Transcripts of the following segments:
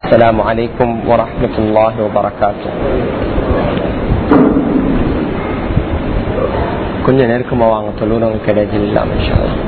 السلام عليكم ورحمة الله وبركاته கொஞ்சம் நெருக்கமா வாங்க தொழுறவங்க கிடையாது இல்லாம இன்ஷா அல்லாஹ்.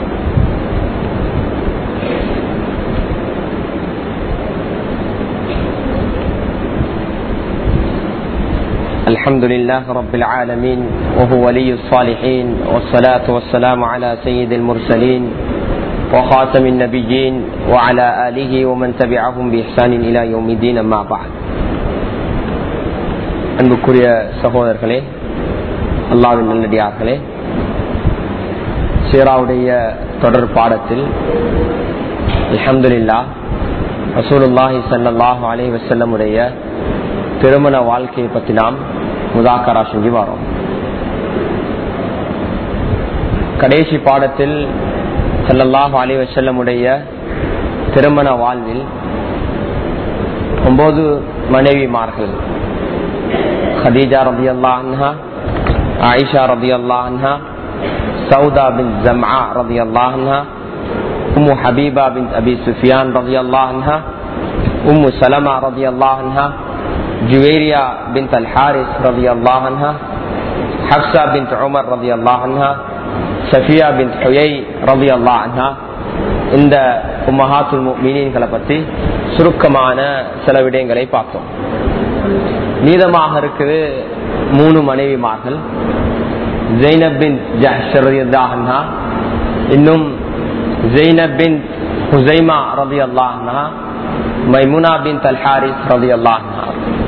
الحمد لله رب العالمين وهو ولي الصالحين والصلاة والسلام على سيد المرسلين وخاتم النبيين وعلى آله ومن تبعهم بإحسان إلى يوم الدين أما بعد அன்புக்குரிய சகோதரர்களே அல்லாவின் நல்லடியார்களே சீராவுடைய தொடர் பாடத்தில் அல்ஹம்துலில்லா ரசூலுல்லாஹி ஸல்லல்லாஹு அலைஹி வஸல்லமுடைய திருமண வாழ்க்கையை பற்றி நாம் முதாக்கரா செஞ்சு வரோம் கடைசி பாடத்தில் ஸல்லல்லாஹு அலைஹி வஸல்லமுடைய திருமண வாழ்வில் ஒன்பது மனைவிமார்கள் خديجة رضي الله عنها عائشة رضي الله عنها سودة بنت زمعاء رضي الله عنها أم حبيبة بنت أبي سفيان رضي الله عنها أم سلمة رضي الله عنها جويريا بنت الحارث رضي الله عنها حفصة بنت عمر رضي الله عنها சஃபியா பின் ஹுயை ரவி அல்லா அன்ஹா இந்த உம்மஹாத்துல் மீனின்களை பற்றி சுருக்கமான சில விடயங்களை பார்த்தோம் மீதமாக இருக்குது மூணு மனைவிமார்கள் ஜெய்னப் பின் ஜஹ்ஷா இன்னும் ஜெய்னப் பின் ஹுசைமா ரதி அல்லாஹா மைமுனா பின் தல்ஹாரிஸ் ரதி அல்லாஹா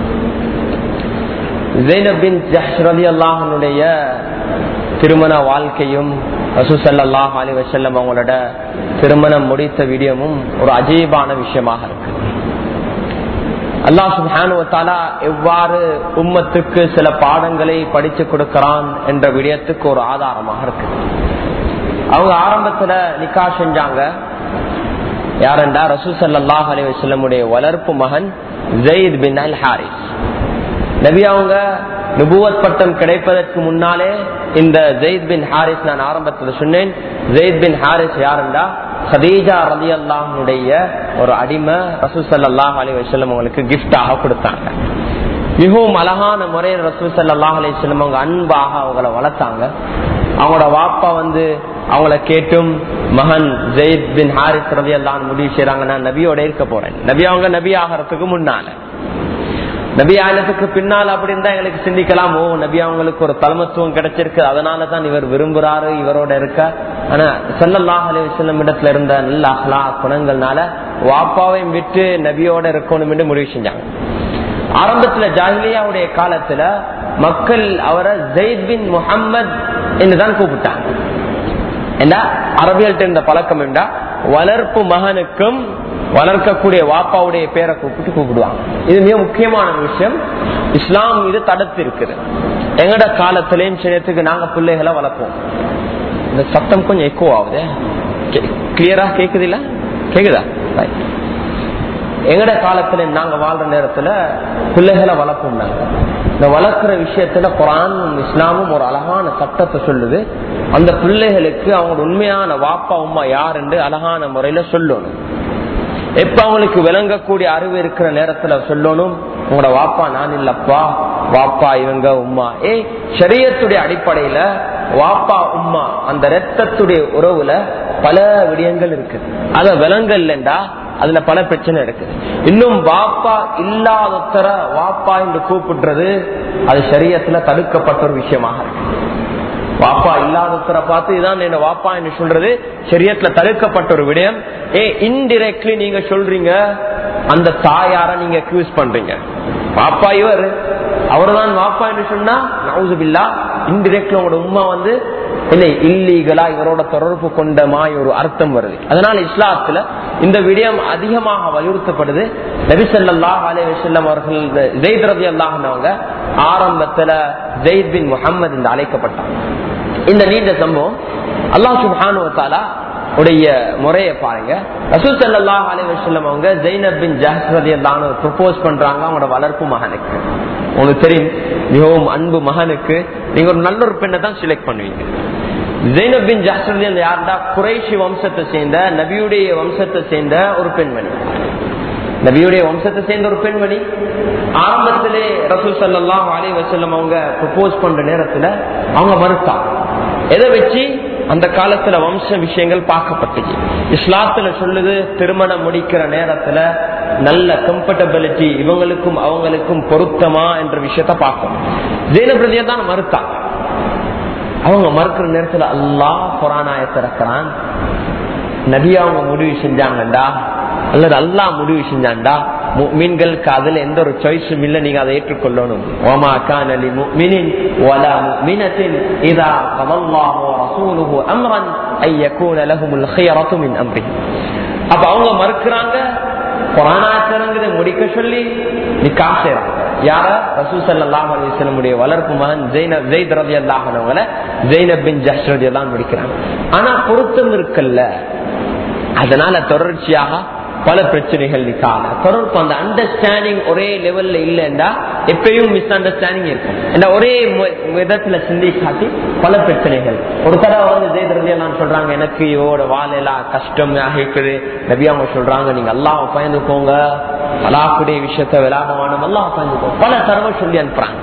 ஜெய்னப் பின் ஜஹ் ரதி அல்லாஹனுடைய திருமண வாழ்க்கையும் ரசூசல்லாஹ் அலி வசல்லம் அவங்களோட திருமணம் முடித்த விடயமும் ஒரு அஜீபான விஷயமாக இருக்கு அல்லாஹ் சுபானுவத்தாலா எவ்வாறு உம்மத்துக்கு சில பாடங்களை படிச்சு கொடுக்கிறான் என்ற விடயத்துக்கு ஒரு ஆதாரமாக இருக்கு அவங்க ஆரம்பத்துல நிக்கா செஞ்சாங்க யாரெண்டா ரசூசல்லாஹ் அலி வசல்லமுடைய வளர்ப்பு மகன் ஜெயித் பின் அல் ஹாரிஸ் நபி அவங்க நுபுவத் பட்டம் கிடைப்பதற்கு முன்னாலே இந்த ஜெயித் பின் ஹாரிஸ் நான் ஆரம்பத்தில் சொன்னேன் ஜெயித் பின் ஹாரிஸ் யாருண்டா ஹதீஜா ரதி அல்லாஹனுடைய ஒரு அடிமை ரசூசல்லாஹ் அலி வசல்லம் அவங்களுக்கு கிஃப்டாக கொடுத்தாங்க மிகவும் அழகான முறையில் ரசூசல்லாஹ் அலி வல்லம் அவங்க அன்பாக அவங்கள வளர்த்தாங்க அவங்களோட வாப்பா வந்து அவங்கள கேட்டும் மகன் ஜெயித் பின் ஹாரிஸ் ரதி அல்லாஹ் முடிவு செய்யறாங்க நான் நபியோட இருக்க போறேன் நபி அவங்க நபி ஆகிறதுக்கு முன்னால நபி ஆயனத்துக்கு பின்னால் அப்படி இருந்தா எங்களுக்கு சிந்திக்கலாம் ஓ நபி அவங்களுக்கு ஒரு தலைமத்துவம் கிடைச்சிருக்கு அதனாலதான் இவர் விரும்புறாரு இவரோட இருக்க ஆனா சல்லல்லாஹ் அலி வல்லம் இடத்துல இருந்த நல்ல அஹ்லா குணங்கள்னால வாப்பாவையும் விட்டு நபியோட இருக்கணும் என்று முடிவு செஞ்சாங்க ஆரம்பத்துல ஜாஹிலியாவுடைய காலத்துல மக்கள் அவரை ஜெயித் பின் முகம்மது என்றுதான் கூப்பிட்டாங்க என்ன அரபியல்கிட்ட இருந்த பழக்கம் என்றா வளர்ப்பு மகனுக்கும் வளர்க்கக்கூடிய வாப்பாவுடைய பேரை கூப்பிட்டு கூப்பிடுவாங்க இது மிக முக்கியமான விஷயம் இஸ்லாம் இது தடுத்து இருக்குது எங்கட காலத்திலேயும் சின்னத்துக்கு நாங்க பிள்ளைகளை வளர்ப்போம் இந்த சத்தம் கொஞ்சம் எக்கோ ஆகுது கிளியரா கேக்குது இல்ல கேக்குதா எங்கட காலத்துல நாங்க வாழ்ற நேரத்துல பிள்ளைகளை வளர்ப்போம் நாங்க இந்த வளர்க்கிற விஷயத்துல குரானும் இஸ்லாமும் ஒரு அழகான சட்டத்தை சொல்லுது அந்த பிள்ளைகளுக்கு அவங்க உண்மையான வாப்பா உமா யார் என்று அழகான முறையில சொல்லணும் எப்ப அவங்களுக்கு விளங்கக்கூடிய அறிவு இருக்கிற நேரத்துல சொல்லணும் உங்களோட வாப்பா நான் இல்லப்பா வாப்பா இவங்க உமா ஏய் சரியத்துடைய அடிப்படையில வாப்பா உம்மா அந்த ரத்தத்துடைய உறவுல பல விடயங்கள் இருக்கு அத விலங்கல்லண்டா அதுல பல பிரச்சனை இருக்கு இன்னும் வாப்பா இல்லாதத்தர வாப்பா என்று கூப்பிடுறது அது சரியத்துல தடுக்கப்பட்ட ஒரு விஷயமாக இருக்கு வாப்பா இல்லாதத்தரை பார்த்து இதான் என்ன வாப்பா என்று சொல்றது சரியத்துல தடுக்கப்பட்ட ஒரு விடயம் ஏ இன்டிரெக்ட்லி நீங்க சொல்றீங்க அந்த தாயார நீங்க அக்யூஸ் பண்றீங்க வாப்பா இவர் அவர்தான் வாப்பா என்று சொன்னா நவுசுபில்லா இன்டிரெக்ட்ல உங்களோட உமா வந்து இல்லை இல்லீகலா இவரோட தொடர்பு கொண்ட மாய் ஒரு அர்த்தம் வருது அதனால இஸ்லாத்துல இந்த விடயம் அதிகமாக வலியுறுத்தப்படுது நபிசல்லா அலே வசல்லம் அவர்கள் ஜெயித் ரதி அல்லாஹ்னவங்க ஆரம்பத்துல ஜெயித் பின் முகமது என்று அழைக்கப்பட்டாங்க இந்த நீண்ட சம்பவம் அல்லாஹ் சுபானுவத்தாலா உடைய முறையை பாருங்க ரசூல் சல்லா அலி வசல்லம் அவங்க ஜெய்னப் பின் ஜஹ்ரதி அல்லான்னு ப்ரொபோஸ் பண்றாங்க அவங்களோட வளர்ப்பு மகனுக்கு உங்களுக்கு தெரியும் மிகவும் அன்பு மகனுக்கு நீங்க ஒரு நல்ல ஒரு பெண்ணை தான் செலக்ட் பண்ணுவீங்க ஜெய்னப் பின் ஜஹ்ரதி யாருடா குறைஷி வம்சத்தை சேர்ந்த நபியுடைய வம்சத்தை சேர்ந்த ஒரு பெண்மணி நபியுடைய வம்சத்தை சேர்ந்த ஒரு பெண்மணி ஆரம்பத்திலே ரசூல் சல்லாஹ் அலி வசல்லம் அவங்க ப்ரப்போஸ் பண்ற நேரத்துல அவங்க மறுத்தாங்க எதை வச்சு அந்த காலத்துல வம்ச விஷயங்கள் பார்க்கப்பட்டுச்சு இஸ்லாத்துல சொல்லுது திருமணம் முடிக்கிற நேரத்துல நல்ல கம்ஃபர்டபிலிட்டி இவங்களுக்கும் அவங்களுக்கும் பொருத்தமா என்ற விஷயத்த பார்க்கணும் ஜெயினபிரதியை தான் மறுத்தாங்க அவங்க மறுக்கிற நேரத்துல அல்லாஹ் புராணாயத்தை இறக்கிறான் நபியா அவங்க முடிவு செஞ்சாங்கண்டா அல்லது அல்லாஹ் முடிவு செஞ்சாண்டா மீன்களுக்கு அதுல எந்த ஒரு சாய்ஸும் இல்ல நீங்க அதை ஏற்றுக்கொள்ளணும் ஓமா கான் அலி முஃமினின் வலா முஃமினத்தின் இதா கதல்லாஹு வ ரசூலுஹு அம்ரன் ஐ யகூன லஹுமுல் ഖിയറതു மின் அம்ரிஹி அப்ப அவங்க மறுக்கறாங்க குரானாச்சரங்களை முடிக்க சொல்லி நிக்கா செய்றாங்க யார ரசூ சல்லாஹ் அலிஸ்லமுடைய வளர்ப்பு மகன் ஜெயினப் ஜெயித் ரதி அல்லாஹனவங்கள ஜெயினப் பின் ஜஹ் ரதி எல்லாம் முடிக்கிறாங்க ஆனா பொருத்தம் இருக்குல்ல அதனால தொடர்ச்சியாக பல பிரச்சனைகள் நிக்கால தொடர்பு அந்த அண்டர்ஸ்டாண்டிங் ஒரே லெவல்ல இல்லைன்னா எப்பயும் மிஸ் அண்டர்ஸ்டாண்டிங் இருக்கும் ஏன்னா ஒரே விதத்துல சிந்தி காட்டி பல பிரச்சனைகள் ஒரு தடவை வந்து ஜெயதிரதியா நான் சொல்றாங்க எனக்கு இவோட வாழையெல்லாம் கஷ்டம் ஆகிக்குது நபி அவங்க சொல்றாங்க நீங்க எல்லாம் பயந்துக்கோங்க அலாக்குடைய விஷயத்த விளையாடவானும் எல்லாம் பயந்துக்கோங்க பல தடவை சொல்லி அனுப்புறாங்க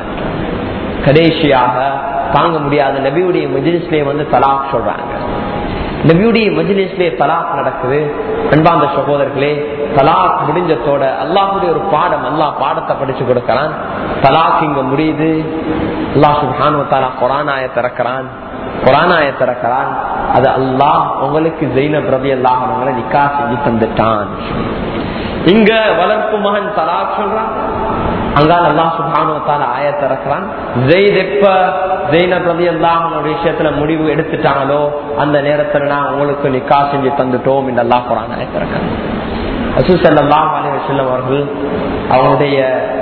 கடைசியாக தாங்க முடியாத நபியுடைய மஜிலிஸ்லயே வந்து தலாக் சொல்றாங்க நபியுடைய மஜிலிஸ்லே தலாக் நடக்குது அன்பாந்த சகோதரர்களே தலாக் முடிஞ்சத்தோட அல்லாஹுடைய ஒரு பாடம் அல்லாஹ் பாடத்தை படிச்சு கொடுக்கறான் தலாக் இங்க முடியுது அல்லாஹ் சுபானு தாலா கொரானாய திறக்கிறான் கொரானாய திறக்கிறான் அது அல்லாஹ் உங்களுக்கு ஜெயின பிரதி அல்லாஹ் அவங்களை நிக்கா செஞ்சு தந்துட்டான் இங்க வளர்ப்பு மகன் தலாக் சொல்றான் அங்கால் அல்லா சுபானுவத்தால ஆயத்தை இறக்குறான் ஜெயித் எப்ப ஜெயின பிரதி எல்லாம் விஷயத்துல முடிவு எடுத்துட்டாங்களோ அந்த நேரத்துல நான் உங்களுக்கு நிக்கா செஞ்சு தந்துட்டோம் என்று அல்லா குரான் ஆயத்தை இறக்குறேன் அசுசல்லாம் அலிவசல்லம் அவர்கள் அவங்களுடைய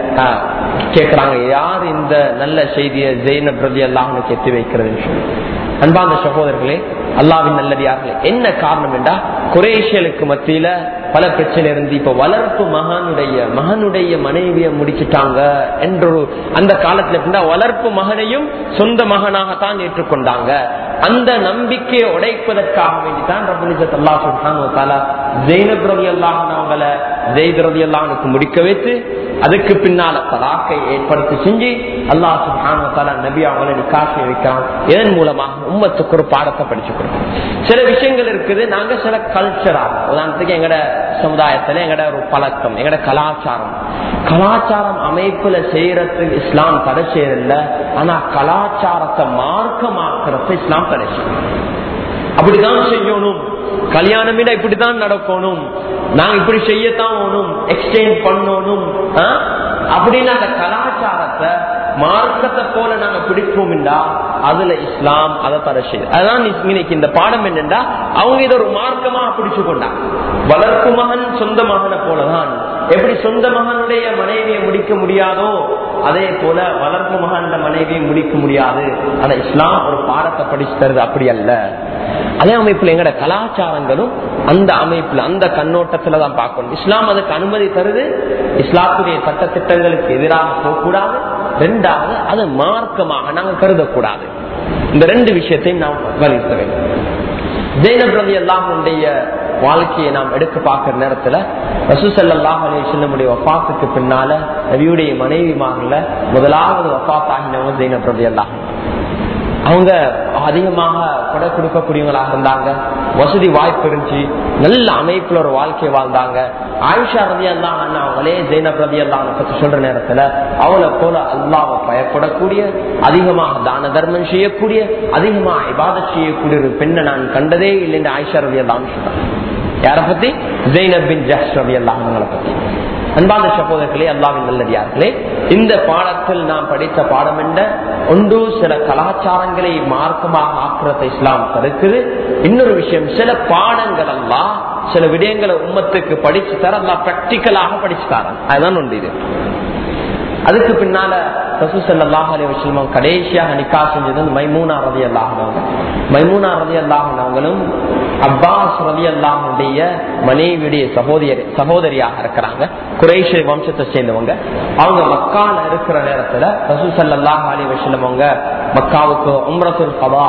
கேட்கிறாங்க யார் இந்த நல்ல செய்தியை ஜெயின பிரதி அல்லாஹனுக்கு எத்தி வைக்கிறதுன்னு சொல்லி அன்பாந்த சகோதரர்களே அல்லாவின் நல்லடியார்களே என்ன காரணம் என்றா குரேஷியலுக்கு மத்தியில பல பிரச்சனை இருந்து இப்ப வளர்ப்பு மகனுடைய மகனுடைய மனைவிய முடிச்சுட்டாங்க என்றொரு அந்த காலத்துல இருந்தா வளர்ப்பு மகனையும் சொந்த மகனாகத்தான் ஏற்றுக்கொண்டாங்க அந்த நம்பிக்கையை உடைப்பதற்காக வேண்டிதான் ரபுலிசத் அல்லா சுல்தான் ஜெயினப் ரவி அல்லாஹனவங்கள ஜெயித் ரவி அல்லாஹனுக்கு முடிக்க வைத்து அதுக்கு பின்னால தலாக்கை ஏற்படுத்தி செஞ்சு அல்லா சுல்தான் நபி அவங்களை நிக்காசி வைக்கிறான் இதன் மூலமாக உம்மத்துக்கு ஒரு பாடத்தை படிச்சு கொடுக்கும் சில விஷயங்கள் இருக்குது நாங்க சில கல்ச்சரா உதாரணத்துக்கு எங்கட சமுதாயத்துல எங்கட ஒரு பழக்கம் எங்கட கலாச்சாரம் கலாச்சாரம் அமைப்புல செய்யறதுக்கு இஸ்லாம் தடை செய்யறதில்ல ஆனா கலாச்சாரத்தை மார்க்கமாக்குறது இஸ்லாம் தடை செய்யும் அப்படிதான் செய்யணும் கல்யாணம் இப்படிதான் நடக்கணும் நாங்க இப்படி செய்யத்தான் வேணும் எக்ஸ்சேஞ்ச் பண்ணணும் அப்படின்னு அந்த கலாச்சாரத்தை மார்க்கத்தை போல நாங்க பிடிப்போம்டா அதுல இஸ்லாம் அதை தடை செய்யுது அதான் இன்னைக்கு இந்த பாடம் என்னண்டா அவங்க இதை ஒரு மார்க்கமா பிடிச்சு கொண்டாங்க வளர்ப்பு மகன் சொந்த மகனை போலதான் எப்படி சொந்த மகனுடைய மனைவியை முடிக்க முடியாதோ அதே போல வளர்ப்பு மகன் மனைவியை முடிக்க முடியாது ஆனா இஸ்லாம் ஒரு பாடத்தை படிச்சு தருது அப்படி அல்ல அதே அமைப்புல எங்கட கலாச்சாரங்களும் அந்த அமைப்புல அந்த கண்ணோட்டத்துல தான் பார்க்கணும் இஸ்லாம் அதுக்கு அனுமதி தருது இஸ்லாத்துடைய சட்ட திட்டங்களுக்கு எதிராக போகக்கூடாது ரெண்டாவது அது மார்க்கமாக நாங்க கருதக்கூடாது இந்த ரெண்டு விஷயத்தையும் நாம் வலியுறுத்த வேண்டும் ஜெயினப் ரவி அல்லாஹனுடைய வாழ்க்கையை நாம் எடுக்க பார்க்கிற நேரத்துல ரசூசல்லாஹ் அலி சொல்லமுடைய வப்பாத்துக்கு பின்னால நபியுடைய மனைவி மாகல முதலாவது வப்பாத் ஆகினவங்க ஜெயினப் ரவி அல்லாஹ் அவங்க அதிகமாக கொடை கொடுக்கக்கூடியவங்களாக இருந்தாங்க வசதி வாய்ப்பு இருந்துச்சு நல்ல அமைப்புல ஒரு வாழ்க்கையை வாழ்ந்தாங்க ஆயுஷா ரதி அல்லா அண்ணா அவங்களே ஜெயினப் ரதி அல்லா பத்தி சொல்ற நேரத்துல அவளை போல அல்லாவை பயப்படக்கூடிய அதிகமாக தான தர்மம் செய்யக்கூடிய அதிகமாக இபாதத் செய்யக்கூடிய ஒரு பெண்ணை நான் கண்டதே இல்லைன்னு ஆயிஷா ரதி அல்லான்னு சொல்றாங்க யாரை பத்தி ஜெயினப் பின் ஜஹ் ரதி அல்லாஹங்களை பத்தி அன்பான சகோதரர்களே அல்லாவின் நல்லடியார்களே இந்த பாடத்தில் நாம் படித்த பாடம் என்ன ஒன்று சில கலாச்சாரங்களை மார்க்கமாக ஆக்குறத இஸ்லாம் தடுக்குது இன்னொரு விஷயம் சில பாடங்கள் எல்லாம் சில விடயங்களை உம்மத்துக்கு படிச்சு தர எல்லாம் பிராக்டிக்கலாக படிச்சு தரேன் அதுதான் ஒன்று இது அதுக்கு பின்னால ரசூசல்லாஹ் அலி வசல்லம் கடைசியாக நிக்கா செஞ்சது மைமூனா ரதி அல்லாஹனவங்க மைமூனா ரதி அல்லாஹனவங்களும் அப்பாஸ் ரதி அல்லாஹனுடைய மனைவியுடைய சகோதரி சகோதரியாக இருக்கிறாங்க குறைஷ வம்சத்தை சேர்ந்தவங்க அவங்க மக்கால இருக்கிற நேரத்துல ரசூசல்லாஹ் அலி வசல்லம் அவங்க மக்காவுக்கு உம்ரத்துல் கபா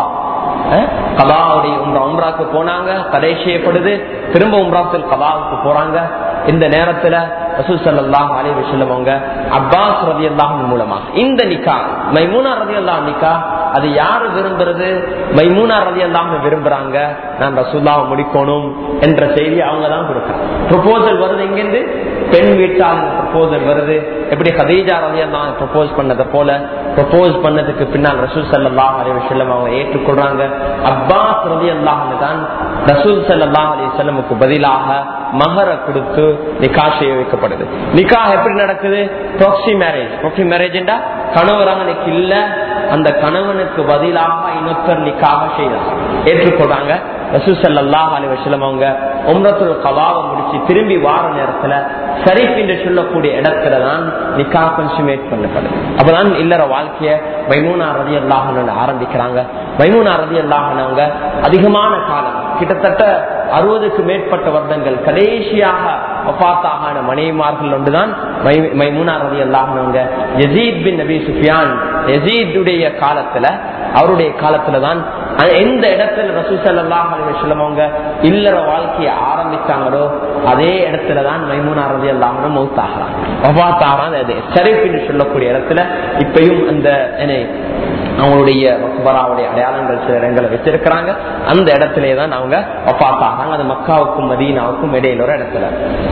கபாவுடைய உம்ரா உம்ராக்கு போனாங்க தடை செய்யப்படுது திரும்ப உம்ராத்துல் கபாவுக்கு போறாங்க இந்த நேரத்துல ரசூல் ஸல்லல்லாஹு அலைஹி வஸல்லம் அவங்க அப்பாஸ் ரலியல்லாஹு அன்ஹு மூலமாக இந்த நிக்கா மைமூனா ரலியல்லாஹு நிக்கா அது யாரு விரும்புறது மைமூனா ரலியல்லாஹு விரும்புறாங்க நான் ரசூல்லாவை முடிக்கணும் என்ற செய்தி அவங்க தான் கொடுக்குறாங்க ப்ரொபோசல் வருது எங்கிருந்து பெண் வீட்டாளர் ப்ரொபோசல் வருது எப்படி ஹதீஜா ரலியல்லாஹு ப்ரொபோஸ் பண்ணதை போல ப்ரொபோஸ் பண்ணதுக்கு பின்னால் ரசூல் ஸல்லல்லாஹு அலைஹி வஸல்லம் அவங்க ஏற்றுக்கொள்றாங்க அப்பாஸ் ரலியல்லாஹு தான் ரசூல் ஸல்லல்லாஹு அலைஹி வஸல்லமுக்கு பதிலாக மகர கொடுத்து நிக்கா செய்ய வைக்கப்படுது நிக்கா எப்படி நடக்குது ப்ராக்சி மேரேஜ் ப்ராக்சி மேரேஜ்டா கணவர் அவனுக்கு இல்ல அந்த கணவனுக்கு பதிலாக இன்னொருத்தர் நிக்காக செய்யறாங்க ஏற்றுக்கொள்றாங்க ரசூசல்லாஹ் அலி வசலம் அவங்க உம்ரத்துல் கவாவை முடிச்சு திரும்பி வார நேரத்துல ஷரீப் என்று சொல்லக்கூடிய இடத்துல தான் நிக்கா கன்சுமேட் பண்ணப்படுது அப்பதான் இல்லற வாழ்க்கைய மைமூனா ரதி அல்லாஹன் ஆரம்பிக்கிறாங்க மைமூனா ரதி அல்லாஹனவங்க அதிகமான காலம் கிட்டத்தட்ட அறுபதுக்கு மேற்பட்ட வருடங்கள் கடைசியாக ஒப்பாத்தாகான மனைவிமார்கள் ஒன்றுதான் மைமுனா ரதி அல்லாஹனவங்க யசீத் பின் நபி சுஃபியான் யசீதுடைய காலத்துல அவருடைய காலத்துல தான் எந்த இடத்துல ரசூசல்லாஹ் அலிவசல்லம் அவங்க இல்லற வாழ்க்கையை ஆரம்பிச்சாங்களோ அதே இடத்துலதான் மைமுனா ரதி அல்லாஹனும் மௌத்தாகிறாங்க ஒபாத்தாகிறான் அது ஷரீப் என்று சொல்லக்கூடிய இடத்துல இப்பயும் அந்த அவங்களுடைய மக்பராவுடைய அடையாளங்கள் சில இடங்களை வச்சிருக்கிறாங்க அந்த இடத்திலே தான் அவங்க ஒப்பாத்தாகிறாங்க அது மக்காவுக்கும் மதீனாவுக்கும் இடையில ஒரு இடத்துல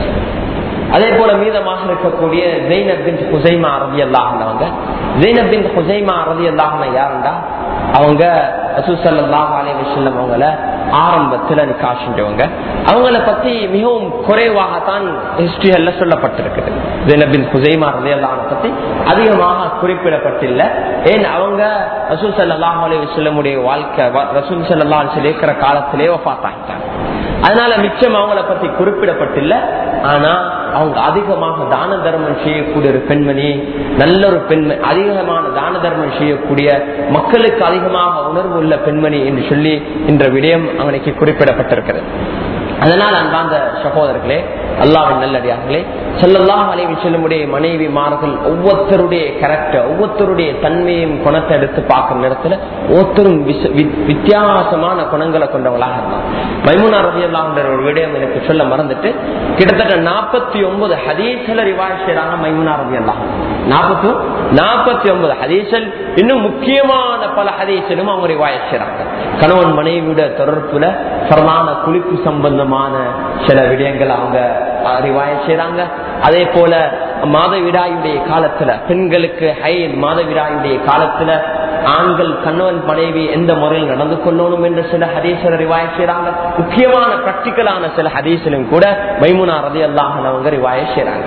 அதே போல மீதமாக இருக்கக்கூடிய ஜெய்னப் பின் ஹுசைமா அரபி அல்லாஹனவங்க ஜெய்னப் பின் ஹுசைமா அரபி அல்லாஹன யாருண்டா அவங்க ரசூசல்லாஹ் அலி வசல்லம் அவங்கள ஆரம்பத்துல நிக்கா செஞ்சவங்க அவங்கள பத்தி மிகவும் குறைவாகத்தான் ஹிஸ்டரியல்ல சொல்லப்பட்டிருக்குது ஜெய்னப் பின் ஹுசைமா ரதி அல்லாஹனை பத்தி அதிகமாக குறிப்பிடப்பட்டில்லை ஏன் அவங்க ரசூல் சல்லாஹ் அலி வசல்லமுடைய வாழ்க்கை ரசூல் சல்லா அலி இருக்கிற காலத்திலே பார்த்தாங்க அதனால மிச்சம் அவங்கள பத்தி குறிப்பிடப்பட்டில்லை ஆனா அவங்க அதிகமாக தான தர்மம் செய்யக்கூடிய ஒரு பெண்மணி நல்ல ஒரு பெண்மணி அதிகமான தான தர்மம் செய்யக்கூடிய மக்களுக்கு அதிகமாக உணர்வு உள்ள பெண்மணி என்று சொல்லி இந்த விடயம் அவனுக்கு குறிப்பிடப்பட்டிருக்கிறது அதனால் அன்பாந்த சகோதரர்களே அல்லாவின் நல்லடியார்களே செல்லல்லாம் அலைவி செல்லுமுடைய மனைவிமார்கள் ஒவ்வொருத்தருடைய கேரக்டர் ஒவ்வொருத்தருடைய தன்மையும் குணத்தை எடுத்து பார்க்கிற நேரத்துல ஒவ்வொருத்தரும் வித்தியாசமான குணங்களை கொண்டவங்களாக இருந்தாங்க மைமுனா ரவி அல்லாஹ் ஒரு விடயம் எனக்கு சொல்ல மறந்துட்டு கிட்டத்தட்ட நாற்பத்தி ஒன்பது ஹதீசல ரிவாய் செய்யறாங்க மைமுனா ரவி அல்லாஹ் நாற்பத்தி நாற்பத்தி ஒன்பது ஹதீசல் இன்னும் முக்கியமான பல ஹதீசலும் அவங்க ரிவாய் செய்யறாங்க கணவன் மனைவியோட தொடர்புல பிரதான குளிப்பு சம்பந்தமான சில விடயங்கள் அவங்க ரிவாய செய்யறாங்க அதே போல மாதவிடாயுடைய காலத்துல பெண்களுக்கு ஹை மாதவிடாயுடைய காலத்துல ஆண்கள் கணவன் மனைவி எந்த முறையில் நடந்து கொள்ளணும் என்று சில ஹதீசர ரிவாய செய்யறாங்க முக்கியமான பிராக்டிக்கலான சில ஹதீசிலும் கூட மைமுனா ரதி அல்லாஹனவங்க ரிவாய செய்யறாங்க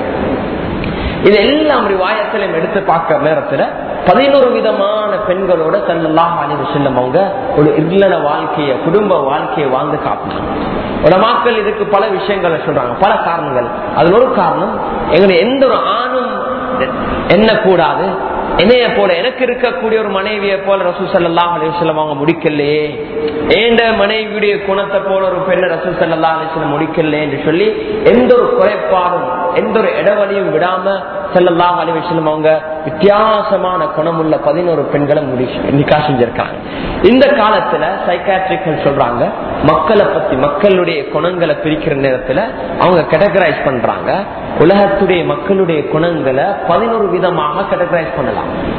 இது எல்லாம் ரிவாயத்திலும் எடுத்து பார்க்கிற நேரத்துல பதினோரு விதமான பெண்களோட தன்னெல்லாம் அணிந்து செல்லும் அவங்க ஒரு இல்லற வாழ்க்கைய குடும்ப வாழ்க்கையை வாழ்ந்து காட்டினாங்க உலமாக்கள் இதுக்கு பல விஷயங்களை சொல்றாங்க பல காரணங்கள் அதுல ஒரு காரணம் எங்களை எந்த ஒரு ஆணும் என்ன கூடாது என்னைய போல எனக்கு இருக்கக்கூடிய ஒரு மனைவியை போல ரசூ சல்லா அலிவசல்லம் அவங்க முடிக்கலையே ஏண்ட மனைவியுடைய குணத்தை போல ஒரு பெண்ணை ரசூ சல்லா அலிஸ்லம் முடிக்கல என்று சொல்லி எந்த ஒரு குறைபாடும் எந்த ஒரு இடவழியும் விடாம செல்லலாம் அலிவசல்லம் அவங்க வித்தியாசமான குணமுள்ள பதினோரு பெண்களை முடி நிக்கா செஞ்சிருக்காங்க இந்த காலத்துல சைக்காட்ரிக்கள் சொல்றாங்க மக்களை பத்தி மக்களுடைய குணங்களை பிரிக்கிற நேரத்துல அவங்க கேட்டகரைஸ் பண்றாங்க உலகத்துடைய மக்களுடைய குணங்களை பதினோரு விதமாக கேட்டகரைஸ் பண்ணலாம்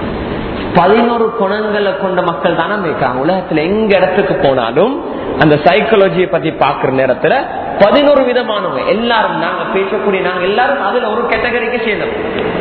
பதினோரு குணங்களை கொண்ட மக்கள் தானே இருக்காங்க உலகத்துல எங்க இடத்துக்கு போனாலும் அந்த சைக்காலஜியை பத்தி பாக்குற நேரத்துல பதினோரு விதமானவங்க எல்லாரும் நாங்க பேசக்கூடிய நாங்க எல்லாரும் அதுல ஒரு கேட்டகரிக்கு சேர்ந்தோம்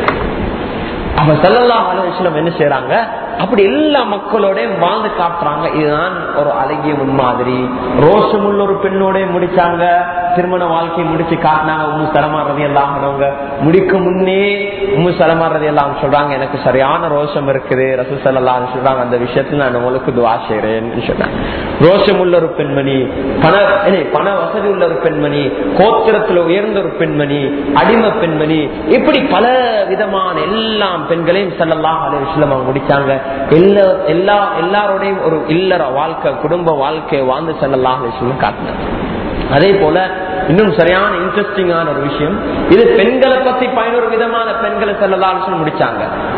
அவ செல்லலாம் அலுவலம் என்ன செய்யறாங்க அப்படி எல்லா மக்களோட வாழ்ந்து காட்டுறாங்க இதுதான் ஒரு அழகிய முன்மாதிரி ரோஷமுள்ள ஒரு பெண்ணோட முடிச்சாங்க திருமண வாழ்க்கையை முடிச்சு காட்டினாங்க உம்மு சலமாறது எல்லாம் முடிக்க முன்னே உம்மு சலமாறது எல்லாம் சொல்றாங்க எனக்கு சரியான ரோஷம் இருக்குது ரசூ சல்லாம் சொல்றாங்க அந்த விஷயத்துல நான் உங்களுக்கு துவா செய்யறேன்னு சொன்னாங்க ரோஷம் உள்ள ஒரு பெண்மணி பண பண வசதி உள்ள ஒரு பெண்மணி கோத்திரத்துல உயர்ந்த ஒரு பெண்மணி அடிமை பெண்மணி இப்படி பல விதமான எல்லாம் பெண்களையும் செல்லலாம் அலுவலம் அவங்க முடிச்சாங்க எல்லா எல்லா எல்லாரோடையும் ஒரு இல்லற வாழ்க்கை குடும்ப வாழ்க்கையை வாழ்ந்து செல்லலாம் அலுவலம் காட்டினாங்க அதே போல இன்னும் சரியான இன்ட்ரெஸ்டிங்கான ஒரு விஷயம் இது பெண்களை பத்தி பதினோரு விதமான பெண்களை செல்லலாம் முடிச்சாங்க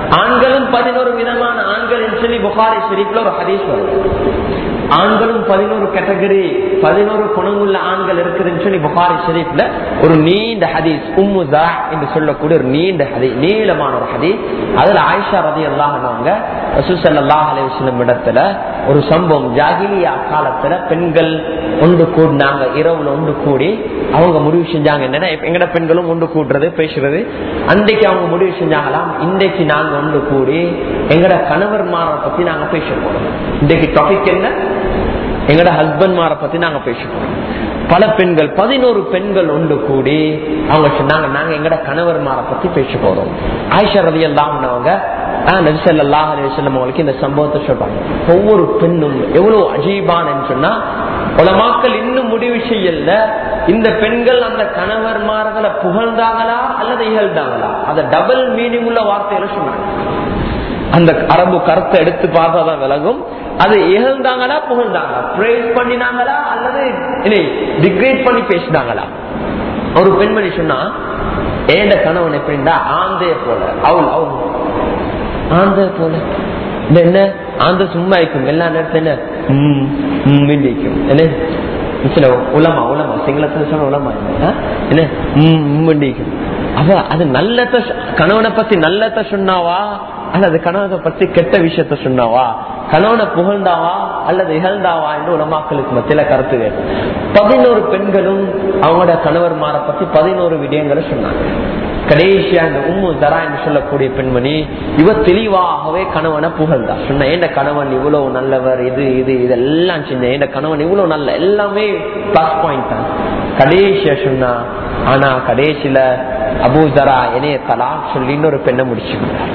ஆண்களும் பதினோரு விதமான ஆண்கள் சொல்லி புகாரி ஷெரீப்ல ஒரு ஹதீஸ் வருது ஆண்களும் பதினோரு கேட்டகரி பதினோரு குணங்குள்ள ஆண்கள் இருக்குதுன்னு சொல்லி புகாரி ஷெரீப்ல ஒரு நீண்ட ஹதீஸ் உம்முதா என்று சொல்லக்கூடிய ஒரு நீண்ட ஹதீஸ் நீளமான ஒரு ஹதீஸ் அதுல ஆயிஷா ரதி அல்லாஹ் ரசூசல்லாஹ் அலைவசல்லம் இடத்துல ஒரு சம்பவம் ஜாகிலியா காலத்துல பெண்கள் ஒன்று கூடினாங்க இரவுல ஒன்று கூடி அவங்க முடிவு செஞ்சாங்க என்னன்னா எங்கட பெண்களும் ஒன்று கூடுறது பேசுறது அன்றைக்கு அவங்க முடிவு செஞ்சாங்களாம் இன்றைக்கு நாங்க ஒன்று கூடி எங்கட கணவர்மாரை பத்தி நாங்க பேச போறோம் இன்றைக்கு டாபிக் என்ன எங்கட ஹஸ்பண்ட் மாரை பத்தி நாங்க பேசுவோம் பல பெண்கள் பதினோரு பெண்கள் ஒன்று கூடி அவங்க சொன்னாங்க நாங்க எங்கட கணவர் மாரை பத்தி பேச போறோம் ஆயிஷா ரவி எல்லாம் நபிசல்லாஹ் அலிவசல்லம் அவங்களுக்கு இந்த சம்பவத்தை சொல்றாங்க ஒவ்வொரு பெண்ணும் எவ்வளவு அஜீபான்னு சொன்னா உலமாக்கள் இன்னும் முடிவு செய்யல இந்த பெண்கள் அந்த கணவர்மார்களை புகழ்ந்தாங்களா அல்லது இகழ்ந்தாங்களா அதை டபுள் மீனிங் உள்ள வார்த்தையில சொன்னாங்க அந்த அரபு கருத்தை எடுத்து பார்த்தாதான் விலகும் அது இகழ்ந்தாங்களா புகழ்ந்தாங்களா பிரேஸ் பண்ணினாங்களா அல்லது டிகிரேட் பண்ணி பேசினாங்களா ஒரு பெண்மணி சொன்னா ஏண்ட கணவன் எப்படின்னா ஆந்தைய போல அவள் அவள் ஆந்தைய போல இந்த என்ன ஆந்த சும்மா இருக்கும் எல்லா நேரத்துல என்ன வேண்டிக்கும் என்ன சில உலமா உலமா சிங்களத்துல சொன்ன உலமா என்ன வேண்டிக்கும் அவ அது நல்லத கணவனை பத்தி நல்லத சொன்னாவா அல்லது கணவனை பத்தி கெட்ட விஷயத்த சொன்னாவா கணவனை புகழ்ந்தாவா அல்லது இகழ்ந்தாவா என்று உலமாக்களுக்கு மத்தியில கருத்து வேறு பதினோரு பெண்களும் அவங்களோட கணவர்மாரை பத்தி பதினோரு விடயங்களை சொன்னாங்க கடைசியா இந்த உம்மு தரா என்று சொல்லக்கூடிய பெண்மணி இவ தெளிவாகவே கணவனை புகழ்ந்தா சொன்ன ஏண்ட கணவன் இவ்வளவு நல்லவர் இது இது இதெல்லாம் செஞ்ச ஏண்ட கணவன் இவ்வளவு நல்ல எல்லாமே பிளஸ் பாயிண்ட் தான் கடைசியா சொன்னா ஆனா கடைசியில அபூதரா இணைய தலா சொல்லி இன்னொரு பெண்ணை முடிச்சுக்கிறார்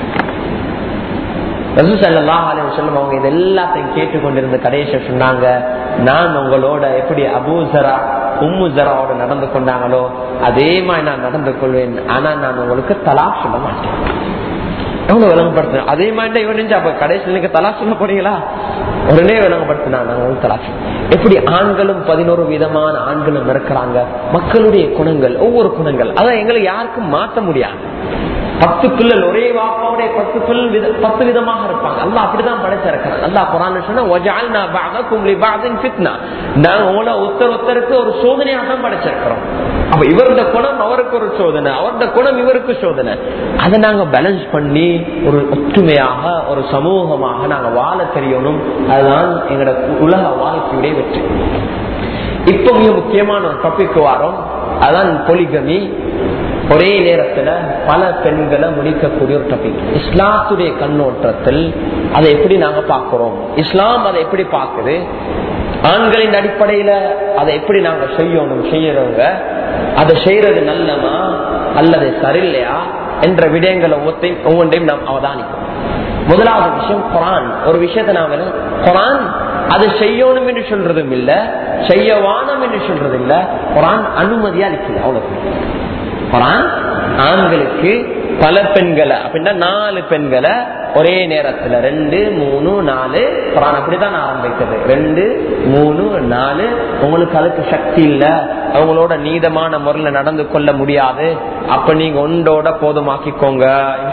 அவங்க இது எல்லாத்தையும் கேட்டுக்கொண்டிருந்த கடைசிய சொன்னாங்க நான் உங்களோட எப்படி அபூசரா உம்மு ஜராவோட நடந்து கொண்டாங்களோ அதே மாதிரி நான் நடந்து கொள்வேன் ஆனா நான் உங்களுக்கு தலா சொல்ல மாட்டேன் எவ்வளவு விளங்கப்படுத்தின அதே மாதிரி இவன் நெஞ்சு அப்ப கடைசியில் நீங்க தலா சொல்ல போறீங்களா உடனே விளங்கப்படுத்தினா நாங்க தலா எப்படி ஆண்களும் பதினோரு விதமான ஆண்களும் இருக்கிறாங்க மக்களுடைய குணங்கள் ஒவ்வொரு குணங்கள் அதான் எங்களை யாருக்கும் மாற்ற முடியாது பத்து பிள்ளல் ஒரே வாப்பாவுடைய பத்து பில் பத்து விதமாக இருப்பாங்க அல்லா அப்படிதான் படைச்சிருக்கிறான் அல்லா குரான் சொன்னா நாங்க உங்களை ஒருத்தர் ஒருத்தருக்கு ஒரு சோதனையாக தான் படைச்சிருக்கிறோம் அப்ப இவருடைய குணம் அவருக்கு ஒரு சோதனை அவருடைய குணம் இவருக்கு சோதனை அதை நாங்க பேலன்ஸ் பண்ணி ஒரு ஒற்றுமையாக ஒரு சமூகமாக நாங்க வாழ தெரியணும் அதுதான் எங்களோட உலக வாழ்க்கையுடைய வெற்றி இப்ப மிக முக்கியமான ஒரு டாபிக் வரோம் அதான் பொலிகமி ஒரே நேரத்துல பல பெண்களை முடிக்கக்கூடிய ஒரு டாபிக் இஸ்லாத்துடைய கண்ணோட்டத்தில் அதை எப்படி நாங்க பாக்குறோம் இஸ்லாம் அதை எப்படி பாக்குது ஆண்களின் அடிப்படையில அதை எப்படி நாங்க செய்யணும் செய்யறவங்க அதை செய்யறது நல்லமா அல்லது சரியில்லையா என்ற விடயங்களை ஒவ்வொன்றையும் நாம் அவதானிக்கும் முதலாவது விஷயம் குரான் ஒரு விஷயத்தை நாம குரான் அது செய்யணும் என்று சொல்றதும் இல்ல செய்ய வானம் என்று சொல்றதும் இல்ல குரான் அனுமதியா அளிக்குது அவ்வளவு குரான் ஆண்களுக்கு பல பெண்களை அப்படின்னா நாலு பெண்களை ஒரே நேரத்துல ரெண்டு மூணு நாலு குரான் அப்படிதான் ஆரம்பிக்கிறது ரெண்டு மூணு நாலு உங்களுக்கு அதுக்கு சக்தி இல்ல அவங்களோட நீதமான முறையில நடந்து கொள்ள முடியாது அப்ப நீங்க ஒன்றோட போதுமாக்கிக்கோங்க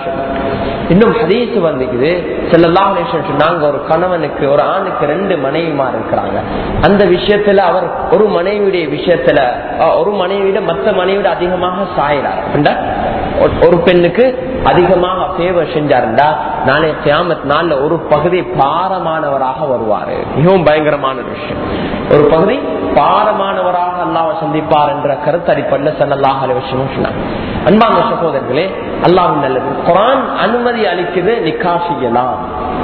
இன்னும் ஹதீஸ் வந்துக்குது செல்லலாம் சொன்னாங்க ஒரு கணவனுக்கு ஒரு ஆணுக்கு ரெண்டு மனைவிமார் இருக்கிறாங்க அந்த விஷயத்துல அவர் ஒரு மனைவியுடைய விஷயத்துல ஒரு மனைவியிட மற்ற மனைவிட அதிகமாக சாயிறார் அப்படின்னா ஒரு பெண்ணுக்கு அதிகமாக ஃபேவர் செஞ்சாருண்டா நாளை கியாமத் நாள்ல ஒரு பகுதி பாரமானவராக வருவாரு மிகவும் பயங்கரமான விஷயம் ஒரு பகுதி பாரமானவராக அல்லாவை சந்திப்பார் என்ற கருத்து அடிப்படையில் சல்லாஹ் அலி விஷயமும் சொன்னாங்க அன்பான சகோதரர்களே அல்லாஹ் நல்லது குரான் அனுமதி அளிக்குது நிக்கா செய்யலாம்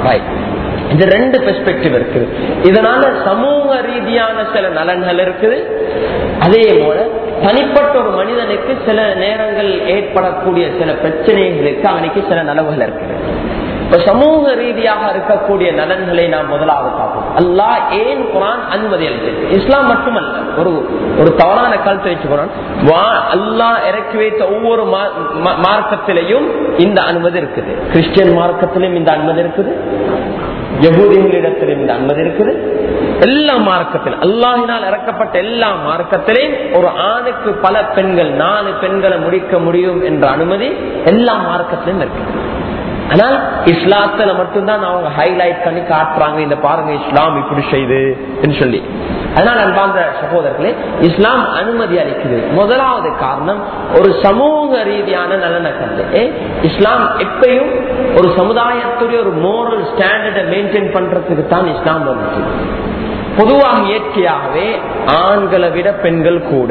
இது ரெண்டு பெர்ஸ்பெக்டிவ் இருக்குது இதனால சமூக ரீதியான சில நலன்கள் இருக்குது அதே போல தனிப்பட்ட ஒரு மனிதனுக்கு சில நேரங்கள் ஏற்படக்கூடிய சில பிரச்சனைகளுக்கு அவனுக்கு சில நலவுகள் இருக்குது இப்ப சமூக ரீதியாக இருக்கக்கூடிய நலன்களை நாம் முதலாவது பார்ப்போம் அல்லாஹ் ஏன் குரான் அனுமதி அளித்தது இஸ்லாம் மட்டுமல்ல ஒரு ஒரு தவறான கருத்தை வச்சுக்கிறோம் அல்லாஹ் இறக்கி வைத்த ஒவ்வொரு மார்க்கத்திலையும் இந்த அனுமதி இருக்குது கிறிஸ்டியன் மார்க்கத்திலும் இந்த அனுமதி இருக்குது யகுதிகளிடத்திலும் இந்த அனுமதி இருக்குது எல்லா மார்க்கத்திலும் அல்லாஹினால் இறக்கப்பட்ட எல்லா மார்க்கத்திலையும் ஒரு ஆணுக்கு பல பெண்கள் நாலு பெண்களை முடிக்க முடியும் என்ற அனுமதி எல்லா மார்க்கத்திலும் இருக்கு ஆனால் இஸ்லாத்துல மட்டும்தான் அவங்க ஹைலைட் பண்ணி காட்டுறாங்க இந்த பாருங்க இஸ்லாம் இப்படி செய்து சொல்லி அதனால அன்பார்ந்த சகோதரர்களே இஸ்லாம் அனுமதி அளிக்குது முதலாவது காரணம் ஒரு சமூக ரீதியான நலனக்கல்ல இஸ்லாம் எப்பயும் ஒரு சமுதாயத்துடைய ஒரு மோரல் ஸ்டாண்டர்டை மெயின்டைன் பண்றதுக்கு தான் இஸ்லாம் வந்துச்சு பொதுவாக இயற்கையாகவே ஆண்களை விட பெண்கள் கூட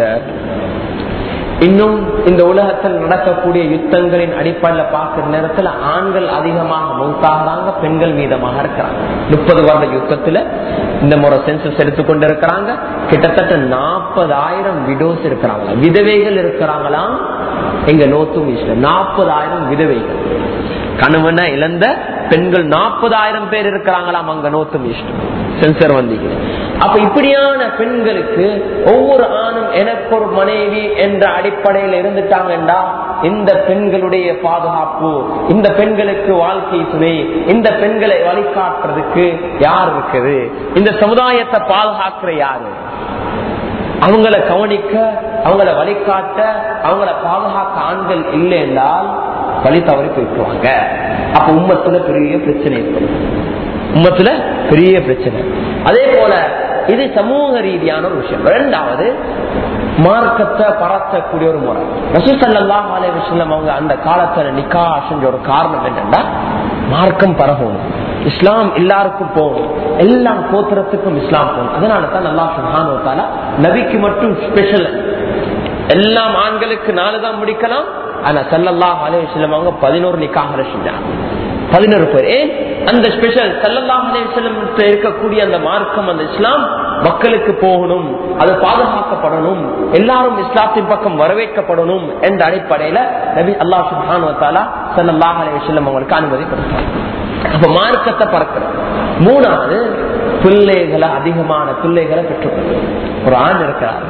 இன்னும் இந்த உலகத்தில் நடக்கக்கூடிய யுத்தங்களின் அடிப்படையில் பார்க்கிற நேரத்தில் ஆண்கள் அதிகமாக மௌத்தாகிறாங்க பெண்கள் மீதமாக இருக்கிறாங்க முப்பது வருட யுத்தத்துல இந்த முறை சென்சஸ் எடுத்துக்கொண்டு இருக்கிறாங்க கிட்டத்தட்ட நாற்பதாயிரம் விடோஸ் இருக்கிறாங்க விதவைகள் இருக்கிறாங்களாம் எங்க நோத்தும் நாற்பதாயிரம் விதவைகள் கணவனை இழந்த பெண்கள் நாற்பதாயிரம் பேர் இருக்கிறாங்களாம் அங்க நோத்தும் இஷ்டம் சென்சர் வந்தீங்க அப்ப இப்படியான பெண்களுக்கு ஒவ்வொரு ஆணும் எனக்கு ஒரு மனைவி என்ற அடிப்படையில் இருந்துட்டாங்கன்றா இந்த பெண்களுடைய பாதுகாப்பு இந்த பெண்களுக்கு வாழ்க்கை துணை இந்த பெண்களை வழிகாட்டுறதுக்கு யார் இருக்குது இந்த சமுதாயத்தை பாதுகாக்கிற யாரு அவங்கள கவனிக்க அவங்கள வழிகாட்ட அவங்கள பாதுகாக்க ஆண்கள் இல்லை என்றால் வழி தவறி போயிட்டுவாங்க அப்ப உம்மத்துல பெரிய பிரச்சனை ஏற்படும் உம்மத்துல பெரிய பிரச்சனை அதே போல இது சமூக ரீதியான ஒரு விஷயம் இரண்டாவது மார்க்கத்தை பறக்கக்கூடிய ஒரு முறை ரசூசல்லாம் அலே விஷயம் அவங்க அந்த காலத்துல நிக்கா செஞ்ச ஒரு காரணம் என்னன்னா மார்க்கம் பரகணும் இஸ்லாம் எல்லாருக்கும் போகணும் எல்லா கோத்திரத்துக்கும் இஸ்லாம் போகணும் அதனால தான் நல்லா சுகானுவத்தால நபிக்கு மட்டும் ஸ்பெஷல் எல்லாம் ஆண்களுக்கு நாலுதான் முடிக்கலாம் ஆனா சல்லல்லாஹ் அலையம் அவங்க பதினோரு நிக்காக செஞ்சாங்க பதினோரு பேர் ஏன் அந்த ஸ்பெஷல் சல்லல்லாஹ் அலையம் இருக்கக்கூடிய அந்த மார்க்கம் அந்த இஸ்லாம் மக்களுக்கு போகணும் அது பாதுகாக்கப்படணும் எல்லாரும் இஸ்லாத்தின் பக்கம் வரவேற்கப்படணும் என்ற அடிப்படையில நபி அல்லாஹ் சுபானுவத்தாலா சல்லாஹ் அலையம் அவங்களுக்கு அனுமதி கொடுத்தாங்க அப்ப மார்க்கத்தை பறக்கிறது மூணாவது பிள்ளைகளை அதிகமான பிள்ளைகளை பெற்றுக்கொள்ளும் ஒரு ஆண் இருக்கிறார்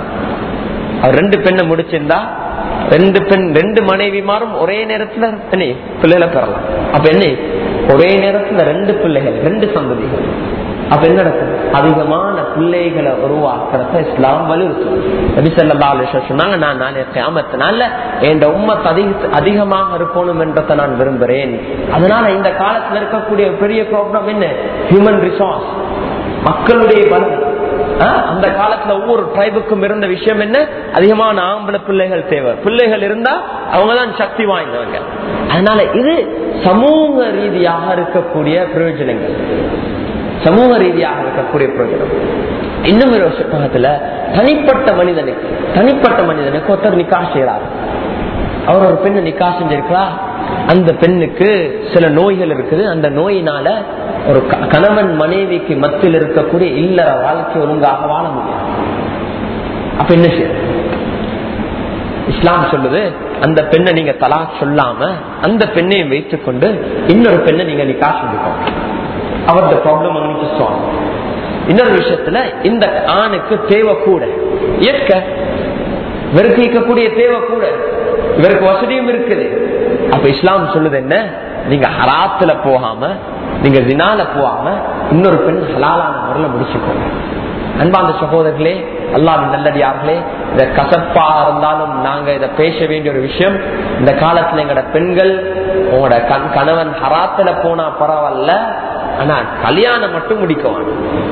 அவர் ரெண்டு பெண்ணை முடிச்சிருந்தா ரெண்டு பெண் ரெண்டு மனைவிமாரும் ஒரே நேரத்துல என்ன பிள்ளைகளை பெறலாம் அப்ப என்ன ஒரே நேரத்துல ரெண்டு பிள்ளைகள் ரெண்டு சந்ததிகள் அப்ப என்ன நடக்கும் அதிகமான பிள்ளைகளை உருவாக்குறத இஸ்லாம் வலியுறுத்தும் நபி ஸல்லல்லாஹு அலைஹி வஸல்லம் சொன்னாங்க நான் நாளை கியாமத்தினால என் உம்மத் அதிக அதிகமாக இருக்கணும் என்றதை நான் விரும்புறேன் அதனால இந்த காலத்துல இருக்கக்கூடிய பெரிய ப்ராப்ளம் என்ன ஹியூமன் ரிசோர்ஸ் மக்களுடைய பலம் அந்த காலத்துல ஒவ்வொரு ட்ரைபுக்கும் இருந்த விஷயம் என்ன அதிகமான ஆம்பளை பிள்ளைகள் தேவை பிள்ளைகள் இருந்தா அவங்கதான் சக்தி வாய்ந்தவங்க அதனால இது சமூக ரீதியாக இருக்கக்கூடிய பிரயோஜனங்கள் சமூக ரீதியாக இருக்கக்கூடிய பிரயோஜனம் இன்னும் ஒரு புத்தகத்துல தனிப்பட்ட மனிதனுக்கு தனிப்பட்ட மனிதனுக்கு ஒருத்தர் நிக்கா செய்யறாரு அவர் ஒரு பெண்ணு நிக்கா செஞ்சிருக்கா அந்த பெண்ணுக்கு சில நோய்கள் இருக்குது அந்த நோயினால ஒரு கணவன் மனைவிக்கு மத்தியில் இருக்கக்கூடிய இல்லற வாழ்க்கை ஒழுங்காக வாழ முடியாது அப்ப என்ன செய்ய இஸ்லாம் சொல்லுது அந்த பெண்ணை நீங்க தலா சொல்லாம அந்த பெண்ணையும் வைத்துக் கொண்டு இன்னொரு பெண்ணை நீங்க நிக்கா செஞ்சுக்கோங்க அவரது ப்ராப்ளம் இன்னொரு விஷயத்துல இந்த ஆணுக்கு தேவை கூட இயற்க வெறுக்கக்கூடிய தேவை கூட இவருக்கு வசதியும் இருக்குது அப்ப இஸ்லாம் சொல்லுது என்ன நீங்க ஹராத்துல போகாம நீங்க தினால போகாம இன்னொரு பெண் ஹலாலான முறையில் முடிச்சுக்கோங்க அன்பாந்த சகோதரர்களே அல்லாவின் நல்லடியார்களே இந்த கசப்பா இருந்தாலும் நாங்க இதை பேச வேண்டிய ஒரு விஷயம் இந்த காலத்துல எங்களோட பெண்கள் உங்களோட கணவன் ஹராத்துல போனா பரவாயில்ல ஆனா கல்யாணம் மட்டும் முடிக்கணும்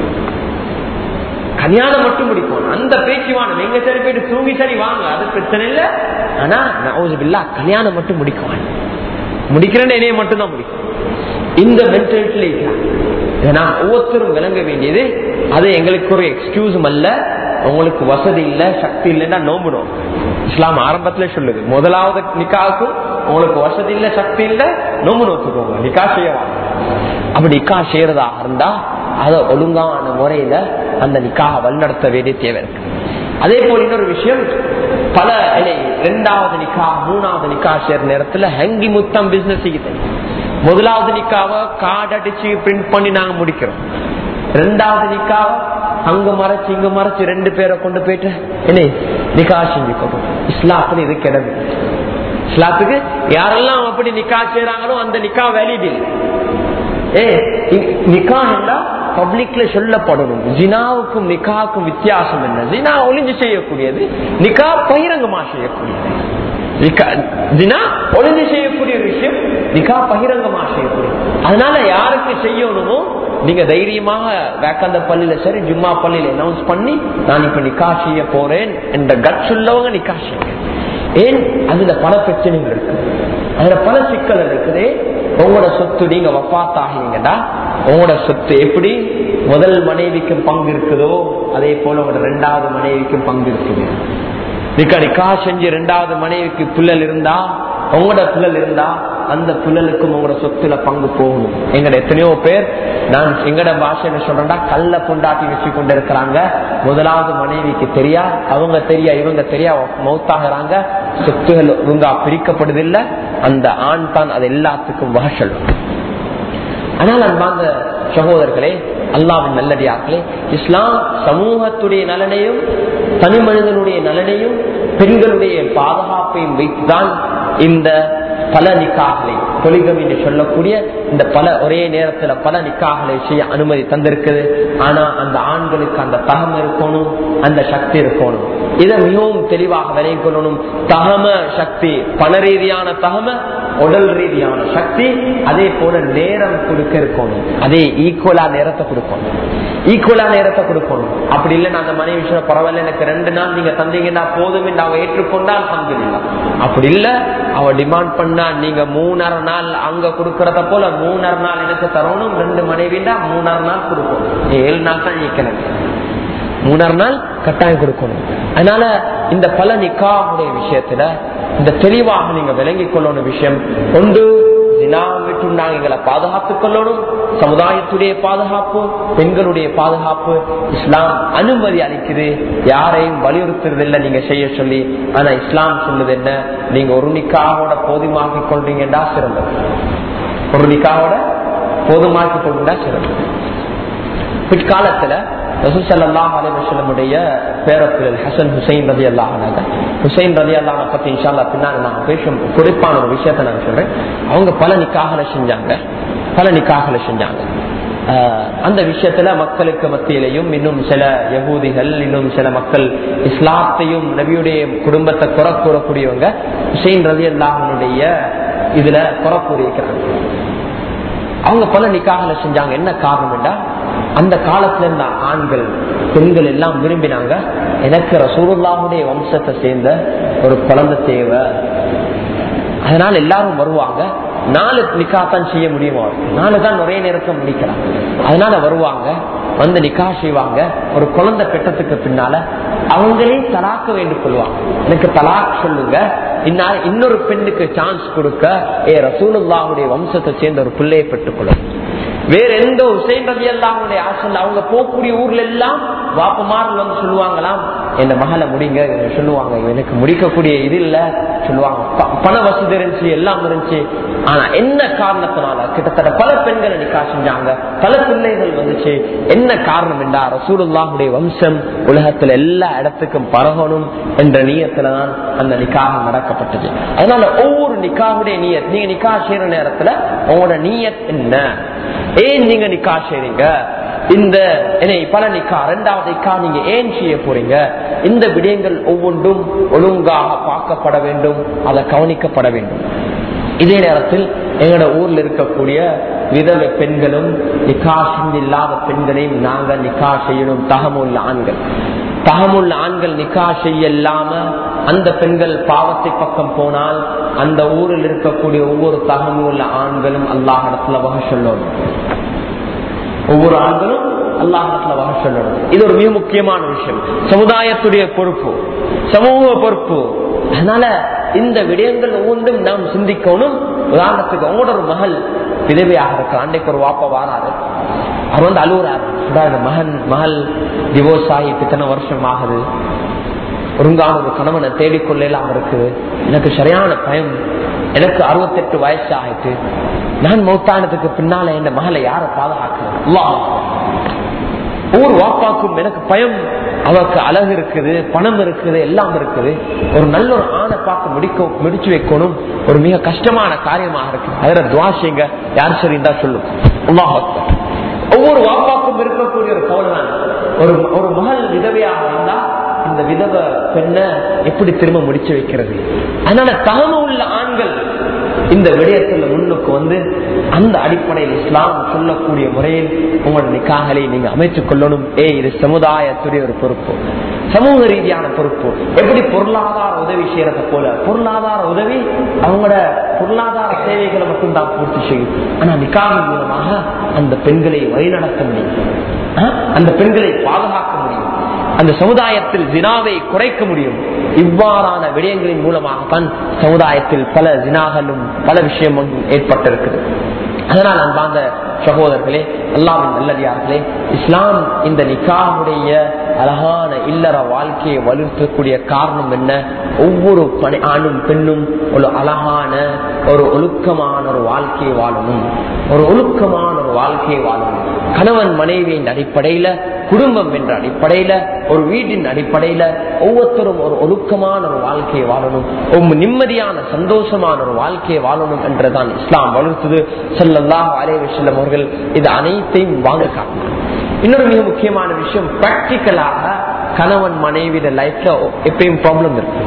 கல்யாணம் மட்டும் முடிக்கும் அந்த பேச்சு வாங்க எங்க சரி போயிட்டு தூங்கி சரி வாங்க அது பிரச்சனை இல்ல ஆனா நவுசுபில்லா கல்யாணம் மட்டும் முடிக்கும் முடிக்கிறேன்னு என்னைய மட்டும் தான் முடிக்கும் இந்த மென்டாலிட்டியில இதை நான் ஒவ்வொருத்தரும் விளங்க வேண்டியது அது எங்களுக்கு ஒரு எக்ஸ்கியூஸும் அல்ல உங்களுக்கு வசதி இல்ல சக்தி இல்லைன்னா நோம்பணும் இஸ்லாம் ஆரம்பத்துல சொல்லுது முதலாவது நிக்காவுக்கும் உங்களுக்கு வசதி இல்ல சக்தி இல்ல நோம்பு நோத்துக்கோங்க நிக்கா செய்யலாம் அப்படி நிக்கா செய்யறதா இருந்தா அதை ஒழுங்கான முறையில அந்த நிக்காக வழிநடத்த வேண்டிய தேவை இருக்கு அதே போல இன்னொரு விஷயம் பல ரெண்டாவது நிக்கா மூணாவது நிக்கா செய்யற நேரத்துல ஹங்கி முத்தம் பிசினஸ் முதலாவது நிக்காவ கார்டு அடிச்சு பிரிண்ட் பண்ணி நாங்க முடிக்கிறோம் ரெண்டாவது நிக்காவ அங்க மறைச்சு இங்க மறைச்சு ரெண்டு பேரை கொண்டு போயிட்டு என்ன நிக்கா செஞ்சுக்கணும் இஸ்லாத்துல இது கிடது இஸ்லாத்துக்கு யாரெல்லாம் அப்படி நிக்கா செய்யறாங்களோ அந்த நிக்கா வேலிட் இல்லை ஏ நிக்கா என்றா பப்ளிக்ல சொல்லப்படணும் ஜினாவுக்கும் நிக்காவுக்கும் வித்தியாசம் என்ன ஜினா ஒளிஞ்சு செய்யக்கூடியது நிக்கா பகிரங்கமா செய்யக்கூடியது ஜினா ஒளிஞ்சு செய்யக்கூடிய விஷயம் நிக்கா பகிரங்கமா செய்யக்கூடிய அதனால யாருக்கு செய்யணுமோ நீங்க தைரியமாக வேக்காந்த பள்ளியில சரி ஜும்மா பள்ளியில அனௌன்ஸ் பண்ணி நான் இப்ப நிக்கா செய்ய போறேன் என்ற கட்ஸ் உள்ளவங்க நிக்கா செய்யுங்க ஏன் அதுல பல பிரச்சனைகள் இருக்கு அதுல பல சிக்கல் இருக்குது உங்களோட சொத்து நீங்க வப்பாத்தாகினீங்கடா உங்களோட சொத்து எப்படி முதல் மனைவிக்கும் பங்கு இருக்குதோ அதே போல உங்களோட ரெண்டாவது மனைவிக்கும் பங்கு இருக்குது நிக்கா நிக்கா செஞ்சு ரெண்டாவது மனைவிக்கு பிள்ளல் இருந்தா உங்களோட பிள்ளல் இருந்தா அந்த பிள்ளலுக்கும் உங்களோட சொத்துல பங்கு போகணும் எங்கட எத்தனையோ பேர் நான் எங்கட பாஷை என்ன சொல்றேன்டா கல்ல கொண்டாட்டி வச்சு கொண்டு இருக்கிறாங்க முதலாவது மனைவிக்கு தெரியா அவங்க தெரியா இவங்க தெரியா மௌத்தாகிறாங்க சொத்துகள் ஒழுங்கா பிரிக்கப்படுதில்லை அந்த ஆண் தான் அது எல்லாத்துக்கும் வகை சொல்லும் ஆனால் அன்பாந்த சகோதரர்களே அல்லாவின் நல்லடியார்களே இஸ்லாம் சமூகத்துடைய நலனையும் தனி மனிதனுடைய நலனையும் பெண்களுடைய பாதுகாப்பையும் வைத்துதான் இந்த பல நிக்காகலை தொழிகம் என்று சொல்லக்கூடிய இந்த பல ஒரே நேரத்துல பல நிக்காகலை செய்ய அனுமதி தந்திருக்குது ஆனா அந்த ஆண்களுக்கு அந்த தகம் இருக்கணும் அந்த சக்தி இருக்கணும் இதை மிகவும் தெளிவாக விலை கொள்ளணும் தகம சக்தி பண ரீதியான தகம உடல் ரீதியான சக்தி அதே போல நேரம் கொடுக்க இருக்கணும் அதே ஈக்குவலா நேரத்தை கொடுக்கணும் ஈக்குவலா நேரத்தை கொடுக்கணும் அப்படி இல்லை நான் அந்த மனைவி விஷயம் பரவாயில்ல எனக்கு ரெண்டு நாள் நீங்க தந்தீங்கன்னா போதும் என்று அவ ஏற்றுக்கொண்டால் பங்கு இல்லை அப்படி இல்ல அவ டிமாண்ட் பண்ணா நீங்க மூணரை நாள் அங்க கொடுக்கறத போல மூணரை நாள் எனக்கு தரணும் ரெண்டு மனைவிண்டா மூணரை நாள் கொடுக்கணும் ஏழு நாள் தான் நீக்கணும் மூணாறு நாள் கட்டாயம் கொடுக்கணும் அதனால இந்த பல நிக்காவுடைய விஷயத்துல இந்த தெளிவாக நீங்க விளங்கிக் கொள்ளணும் விஷயம் ஒன்று விட்டு நாங்க எங்களை பாதுகாத்துக் கொள்ளணும் சமுதாயத்துடைய பாதுகாப்பு பெண்களுடைய பாதுகாப்பு இஸ்லாம் அனுமதி அளிக்குது யாரையும் வலியுறுத்துறது இல்லை நீங்க செய்ய சொல்லி ஆனா இஸ்லாம் சொல்லுது என்ன நீங்க ஒரு நிக்காவோட போதுமாக்கிக் கொள்றீங்கடா சிறந்தது ஒரு நிக்காவோட போதுமாக்கிக் கொள்றா சிறந்தது பிற்காலத்துல ரசூசல்லாஹ் அலிவசலமுடைய பேரப்பிள்ளல் ஹசன் ஹுசைன் ரதி அல்லாஹாங்க ஹுசைன் ரதி அல்லாஹ் பத்தி இன்ஷால்லா பின்னாங்க நான் பேசும் குறிப்பான ஒரு விஷயத்த நான் சொல்றேன் அவங்க பல நிக்காகலை செஞ்சாங்க பல நிக்காகலை செஞ்சாங்க அந்த விஷயத்துல மக்களுக்கு மத்தியிலையும் இன்னும் சில யகூதிகள் இன்னும் சில மக்கள் இஸ்லாத்தையும் நபியுடைய குடும்பத்தை குறை கூறக்கூடியவங்க ஹுசைன் ரதி அல்லாஹனுடைய இதுல குறை கூறியிருக்கிறாங்க அவங்க பல நிக்காகல செஞ்சாங்க என்ன காரணம்டா அந்த காலத்துல இருந்த ஆண்கள் பெண்கள் எல்லாம் விரும்பினாங்க எனக்கு ரசூலுல்லாவுடைய வம்சத்தை சேர்ந்த ஒரு குழந்தை தேவை அதனால எல்லாரும் வருவாங்க நாலு நிக்கா தான் செய்ய முடியுமா நாலு தான் நிறைய நேரத்தை முடிக்கலாம் அதனால வருவாங்க வந்து நிக்கா செய்வாங்க ஒரு குழந்தை பெற்றத்துக்கு பின்னால அவங்களே தலாக்க வேண்டும் கொள்வாங்க எனக்கு தலாக் சொல்லுங்க இன்னொரு பெண்ணுக்கு சான்ஸ் கொடுக்க ஏ ரசூலுல்லாவுடைய வம்சத்தை சேர்ந்த ஒரு பிள்ளையை பெற்றுக் கொள்ளும் வேற எந்த ஹுசைன் ரவி அல்லாவுடைய ஆசல் அவங்க போகக்கூடிய ஊர்ல எல்லாம் வாப்பமார்கள் வந்து சொல்லுவாங்களாம் என் மகளை முடிங்க சொல்லுவாங்க எனக்கு முடிக்கக்கூடிய இது இல்ல சொல்லுவாங்க பண வசதி இருந்துச்சு எல்லாம் இருந்துச்சு ஆனா என்ன காரணத்தினால கிட்டத்தட்ட பல பெண்களை நிக்கா செஞ்சாங்க பல பிள்ளைகள் வந்துச்சு என்ன காரணம் என்றா ரசூலுல்லாஹுடைய வம்சம் உலகத்துல எல்லா இடத்துக்கும் பரகணும் என்ற நீயத்துலதான் அந்த நிக்காக நடக்கப்பட்டது அதனால ஒவ்வொரு நிக்காவுடைய நீயத் நீங்க நிக்கா செய்யற நேரத்துல உங்களோட நீயத் என்ன ஏன் நீங்க நிக்கா செய்றீங்க இந்த பல நிக்கா இரண்டாவது நிக்கா நீங்க ஏன் செய்ய போறீங்க இந்த விடயங்கள் ஒவ்வொன்றும் ஒழுங்காக பார்க்கப்பட வேண்டும் அதை கவனிக்கப்பட வேண்டும் இதே நேரத்தில் எங்களோட ஊர்ல இருக்கக்கூடிய விதவை பெண்களும் நிக்கா இல்லாத பெண்களையும் நாங்க நிக்கா செய்யணும் தகமுள்ள ஆண்கள் தகமுள்ள ஆண்கள் நிக்கா செய்ய இல்லாம அந்த பெண்கள் பாவத்தை பக்கம் போனால் அந்த ஊரில் இருக்கக்கூடிய ஒவ்வொரு தகமுள்ள ஆண்களும் அல்லாஹ் இடத்துல வகை சொல்லணும் ஒவ்வொரு ஆண்களும் அல்லாஹத்துல வகை சொல்லணும் இது ஒரு மிக முக்கியமான விஷயம் சமுதாயத்துடைய பொறுப்பு சமூக பொறுப்பு அதனால இந்த விடயங்கள் ஒவ்வொன்றும் நாம் சிந்திக்கணும் உதாரணத்துக்கு அவங்களோட ஒரு மகள் விதவையாக இருக்கிற அன்னைக்கு ஒரு வாப்பா வாராரு அவர் வந்து அழுகுறாரு மகன் மகள் டிவோர்ஸ் ஆகி இத்தனை வருஷம் ஆகுது ஒருங்கான ஒரு கணவனை தேடிக்கொள்ளலாம் இருக்குது எனக்கு சரியான பயம் எனக்கு அறுபத்தெட்டு வயசு ஆயிட்டு நான் மௌத்தானதுக்கு பின்னால என் மகளை யார பாதுகாக்கிறேன் ஒவ்வொரு வாப்பாக்கும் எனக்கு பயம் அவருக்கு அழகு இருக்குது பணம் இருக்குது எல்லாம் இருக்குது ஒரு நல்ல ஒரு ஆணை பார்த்து முடிக்க முடிச்சு வைக்கணும் ஒரு மிக கஷ்டமான காரியமாக இருக்கு அதில் துவாசிங்க யார் சரி இருந்தா சொல்லும் ஒவ்வொரு வாப்பாக்கும் இருக்கக்கூடிய ஒரு கவலை ஒரு ஒரு மகள் விதவையாக இருந்தா இந்த விதவ பெண்ணை எப்படி திரும்ப முடிச்சு வைக்கிறது அதனால தகம உள்ள ஆண்கள் இந்த விடயத்துல முன்னுக்கு வந்து அந்த அடிப்படையில் இஸ்லாம் சொல்லக்கூடிய முறையில் உங்களோட நிக்காகலை நீங்க அமைத்துக் கொள்ளணும் ஏ இது சமுதாயத்துடைய ஒரு பொறுப்பு சமூக ரீதியான பொறுப்பு எப்படி பொருளாதார உதவி செய்யறத போல பொருளாதார உதவி அவங்களோட பொருளாதார தேவைகளை மட்டும் தான் பூர்த்தி செய்யும் ஆனா நிக்காவின் மூலமாக அந்த பெண்களை வழிநடத்த முடியும் ஆ? அந்த பெண்களை பாதுகாக்க முடியும் அந்த சமுதாயத்தில் ஜினாவை குறைக்க முடியும் இவ்வாறான விடயங்களின் மூலமாகத்தான் சமுதாயத்தில் பல ஜினாகளும் பல விஷயமும் ஏற்பட்டிருக்குது அதனால் அன்பார்ந்த சகோதரர்களே அல்லாவின் நல்லடியார்களே இஸ்லாம் இந்த நிக்காவுடைய அழகான இல்லற வாழ்க்கையை வலியுறுத்தக்கூடிய காரணம் என்ன ஒவ்வொரு பணி ஆணும் பெண்ணும் ஒரு அழகான ஒரு ஒழுக்கமான ஒரு வாழ்க்கையை வாழணும் ஒரு ஒழுக்கமான ஒரு வாழ்க்கையை வாழணும் கணவன் மனைவியின் அடிப்படையில குடும்பம் என்ற அடிப்படையில ஒரு வீட்டின் அடிப்படையில ஒவ்வொருத்தரும் ஒரு ஒழுக்கமான ஒரு வாழ்க்கையை வாழணும் ஒரு நிம்மதியான சந்தோஷமான ஒரு வாழ்க்கையை வாழணும் என்றுதான் இஸ்லாம் வளர்த்தது செல்லல்லாம் அலைய செல்லும் அவர்கள் இது அனைத்தையும் வாங்க காட்டினார் இன்னொரு மிக முக்கியமான விஷயம் பிராக்டிக்கலாக கணவன் மனைவிட லைஃப்ல எப்பயும் ப்ராப்ளம் இருக்கு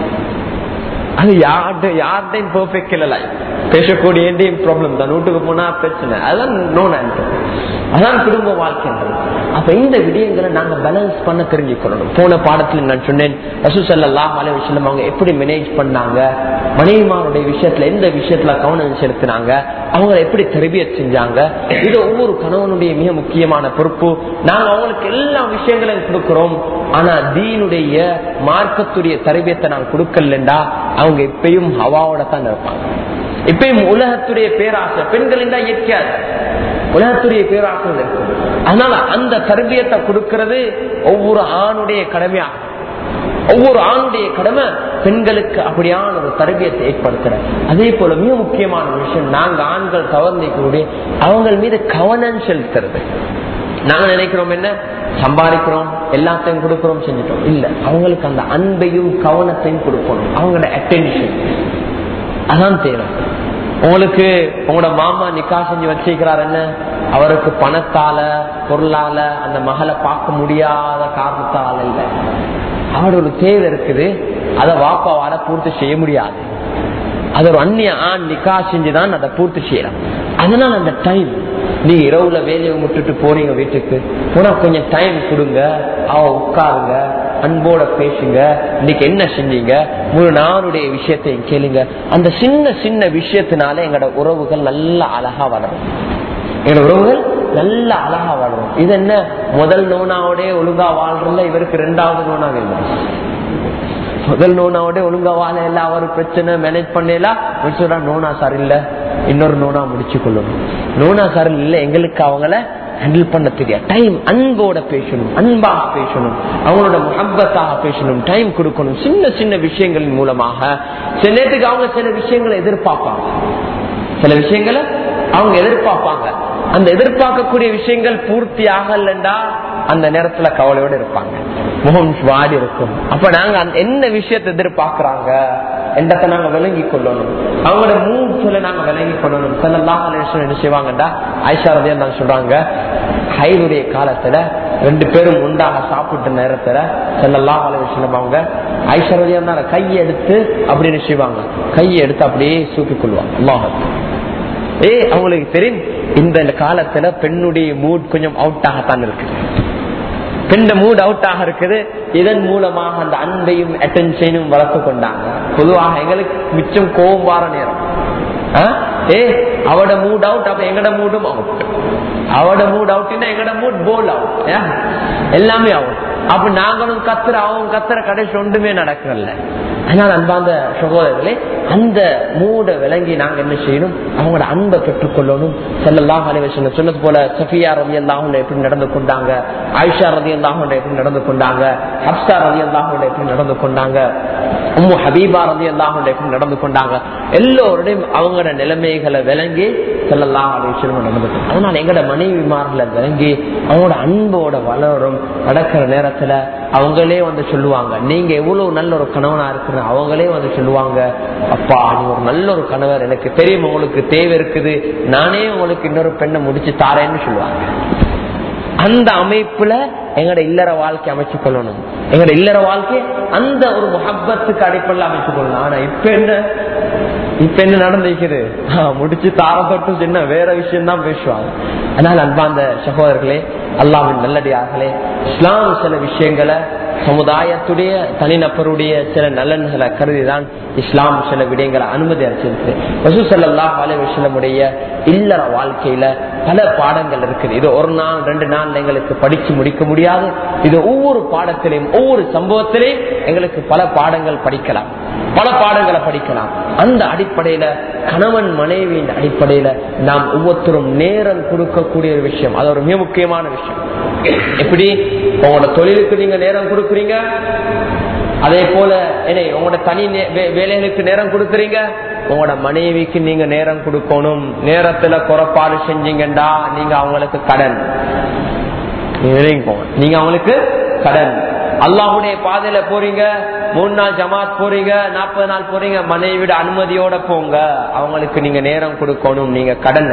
அது யார்ட யார்டையும் பெர்ஃபெக்ட் இல்ல லைஃப் பேசக்கூடிய ப்ராப்ளம் தான் வீட்டுக்கு போனா பிரச்சனை அதான் நோன் அதான் குடும்ப வாழ்க்கைன்றது அப்ப இந்த விடயங்களை நாங்க பேலன்ஸ் பண்ண தெரிஞ்சுக்கணும் போன பாடத்துல நான் சொன்னேன் ரசூசல்லா அலை விஷயம் அவங்க எப்படி மேனேஜ் பண்ணாங்க மனைவிமாருடைய விஷயத்துல எந்த விஷயத்துல கவனம் செலுத்தினாங்க அவங்களை எப்படி தெரபிய செஞ்சாங்க இது ஒவ்வொரு கணவனுடைய மிக முக்கியமான பொறுப்பு நாங்க அவங்களுக்கு எல்லா விஷயங்களையும் கொடுக்கிறோம் ஆனா தீனுடைய மார்க்கத்துடைய தரபியத்தை நாங்க கொடுக்கலண்டா அவங்க எப்பயும் ஹவாவோட தான் இருப்பாங்க இப்பயும் உலகத்துடைய பேராசை பெண்கள் தான் இயற்கையாது உலகத்துடைய பேராசை இருக்கும் அதனால அந்த தர்பியத்தை கொடுக்கிறது ஒவ்வொரு ஆணுடைய கடமையா ஒவ்வொரு ஆணுடைய கடமை பெண்களுக்கு அப்படியான ஒரு தரபியத்தை ஏற்படுத்துற அதே போல மிக முக்கியமான விஷயம் நாங்க ஆண்கள் தவறு அவங்க மீது கவனம் செலுத்துறது நாங்க நினைக்கிறோம் என்ன சம்பாதிக்கிறோம் எல்லாத்தையும் கொடுக்கிறோம் செஞ்சுட்டோம் இல்ல அவங்களுக்கு அந்த அன்பையும் கவனத்தையும் கொடுக்கணும் அவங்களோட அட்டென்ஷன் அதான் தேவை உங்களுக்கு உங்களோட மாமா நிக்கா செஞ்சு வச்சிருக்கிறார் என்ன அவருக்கு பணத்தால பொருளால அந்த மகளை பார்க்க முடியாத காரணத்தால இல்ல அவரோட ஒரு தேவை இருக்குது அதை வாப்பாவால பூர்த்தி செய்ய முடியாது அது ஒரு அந்நிய ஆண் நிக்கா செஞ்சுதான் அதை பூர்த்தி செய்யலாம் அதனால அந்த டைம் நீங்க இரவுல வேலையை விட்டுட்டு போறீங்க வீட்டுக்கு போனா கொஞ்சம் டைம் கொடுங்க அவ உட்காருங்க அன்போட பேசுங்க இன்னைக்கு என்ன செஞ்சீங்க முழு நாளுடைய விஷயத்தையும் கேளுங்க அந்த சின்ன சின்ன விஷயத்தினால எங்களோட உறவுகள் நல்லா அழகா வளரும் எங்களோட உறவுகள் நல்ல அழகா வளரும் இது என்ன முதல் நோனாவோட ஒழுங்கா வாழ்றதுல இவருக்கு ரெண்டாவது நோனா வேணும் முதல் நோனாவோட ஒழுங்கா வாழ இல்ல அவர் பிரச்சனை மேனேஜ் பண்ணலாம் சொல்றா நோனா சார் இல்ல இன்னொரு நோனா முடிச்சு கொள்ளணும் நோனா சார் இல்ல எங்களுக்கு அவங்கள ஹேண்டில் பண்ண தெரியாது டைம் அன்போட பேசணும் அன்பாக பேசணும் அவங்களோட முகப்பத்தாக பேசணும் டைம் கொடுக்கணும் சின்ன சின்ன விஷயங்களின் மூலமாக சில நேரத்துக்கு அவங்க சில விஷயங்களை எதிர்பார்ப்பாங்க சில விஷயங்களை அவங்க எதிர்பார்ப்பாங்க அந்த எதிர்பார்க்கக்கூடிய விஷயங்கள் பூர்த்தி ஆகலண்டா அந்த நேரத்துல கவலையோட இருப்பாங்க முகம் வாடி இருக்கும் அப்ப நாங்க என்ன விஷயத்தை எதிர்பார்க்கிறாங்க என்றத்தை நாங்க விளங்கி கொள்ளணும் அவங்களோட மூச்சுல நாங்க விளங்கி கொள்ளணும் செல்லலாம் என்ன செய்வாங்கடா ஐஷா ரதியா நாங்க சொல்றாங்க ஹைலுடைய காலத்துல ரெண்டு பேரும் உண்டாக சாப்பிட்ட நேரத்துல செல்லலாம் விஷயம் அவங்க ஐஷா ரதியா கையை எடுத்து அப்படின்னு செய்வாங்க கையை எடுத்து அப்படியே சூப்பிக் கொள்வாங்க அல்லாஹ் ஏ அவங்களுக்கு தெரியும் இந்த காலத்துல பெண்ணுடைய மூட் கொஞ்சம் அவுட் ஆகத்தான் இருக்கு பெண்ண மூட் அவுட் ஆக இருக்குது இதன் மூலமாக அந்த அன்பையும் அட்டென்ஷனும் வளர்த்து கொண்டாங்க பொதுவாக எங்களுக்கு மிச்சம் கோபம் வார நேரம் ஏ அவட மூட் அவுட் அப்ப எங்கட மூடும் அவுட் அவட மூட் அவுட்னா எங்கட மூட் போல் அவுட் எல்லாமே அவுட் அப்ப நாங்களும் கத்துற அவங்க கத்துற கடைசி ஒன்றுமே நடக்கல அதனால அன்பாந்த சகோதரர்களே அந்த மூட விளங்கி நாங்க என்ன செய்யணும் அவங்களோட அன்பை பெற்றுக்கொள்ளணும் செல்லலாம் அலைவசன சொன்னது போல சஃபியா ரவி அல்லாஹுண்ட எப்படி நடந்து கொண்டாங்க ஆயிஷா ரதி அல்லாஹுண்ட எப்படி நடந்து கொண்டாங்க ஹப்சா ரதி அல்லாஹுண்ட எப்படி நடந்து கொண்டாங்க உம்மு ஹபீபா ரதி அல்லாஹுண்ட எப்படி நடந்து கொண்டாங்க எல்லோருடையும் அவங்களோட நிலைமைகளை விளங்கி செல்லலாம் அலைவசனம் நடந்து அதனால எங்களோட மனைவிமார்களை விளங்கி அவங்களோட அன்போட வளரும் நடக்கிற நேரத்துல அவங்களே வந்து சொல்லுவாங்க நீங்க எவ்வளவு நல்ல ஒரு கணவனா இருக்கிற அவங்களே வந்து சொல்லுவாங்க அப்பா நீ ஒரு நல்ல ஒரு கணவர் எனக்கு தெரியும் உங்களுக்கு தேவை இருக்குது நானே உங்களுக்கு இன்னொரு பெண்ணை முடிச்சு தாரேன்னு சொல்லுவாங்க அந்த அமைப்புல எங்களோட இல்லற வாழ்க்கை அமைச்சு கொள்ளணும் எங்களோட இல்லற வாழ்க்கை அந்த ஒரு முகப்பத்துக்கு அடிப்படையில் அமைச்சு கொள்ளணும் ஆனா இப்ப என்ன இப்ப என்ன நடந்திருக்குது முடிச்சு தார தொட்டு சின்ன வேற விஷயம் தான் பேசுவாங்க அதனால அன்பாந்த சகோதரர்களே அல்லாவின் நல்லடியார்களே இஸ்லாம் சில விஷயங்களை சமுதாயத்துடைய தனிநபருடைய சில நலன்களை கருதிதான் இஸ்லாம் சில விடயங்களை அனுமதி அளிச்சிருக்கு வசூசல்லா அலுவலமுடைய இல்லற வாழ்க்கையில பல பாடங்கள் இருக்குது இது ஒரு நாள் ரெண்டு நாள் எங்களுக்கு படிச்சு முடிக்க முடியாது இது ஒவ்வொரு பாடத்திலையும் ஒவ்வொரு சம்பவத்திலையும் எங்களுக்கு பல பாடங்கள் படிக்கலாம் பல பாடங்களை படிக்கலாம் அந்த அடிப்படையில கணவன் மனைவியின் அடிப்படையில நாம் ஒவ்வொருத்தரும் நேரம் கொடுக்கக்கூடிய ஒரு விஷயம் அது ஒரு மிக முக்கியமான விஷயம் எப்படி உங்களோட தொழிலுக்கு நீங்க நேரம் கொடுக்குறீங்க அதே போல என்ன உங்களோட தனி வேலைகளுக்கு நேரம் கொடுக்குறீங்க உங்களோட மனைவிக்கு நீங்க நேரம் கொடுக்கணும் நேரத்துல குறைபாடு செஞ்சீங்கண்டா நீங்க அவங்களுக்கு கடன் நீங்க அவங்களுக்கு கடன் அல்லாஹுடைய பாதையில போறீங்க மூணு நாள் ஜமாத் போறீங்க நாற்பது நாள் போறீங்க மனைவிட அனுமதியோட போங்க அவங்களுக்கு நீங்க நேரம் கொடுக்கணும் நீங்க கடன்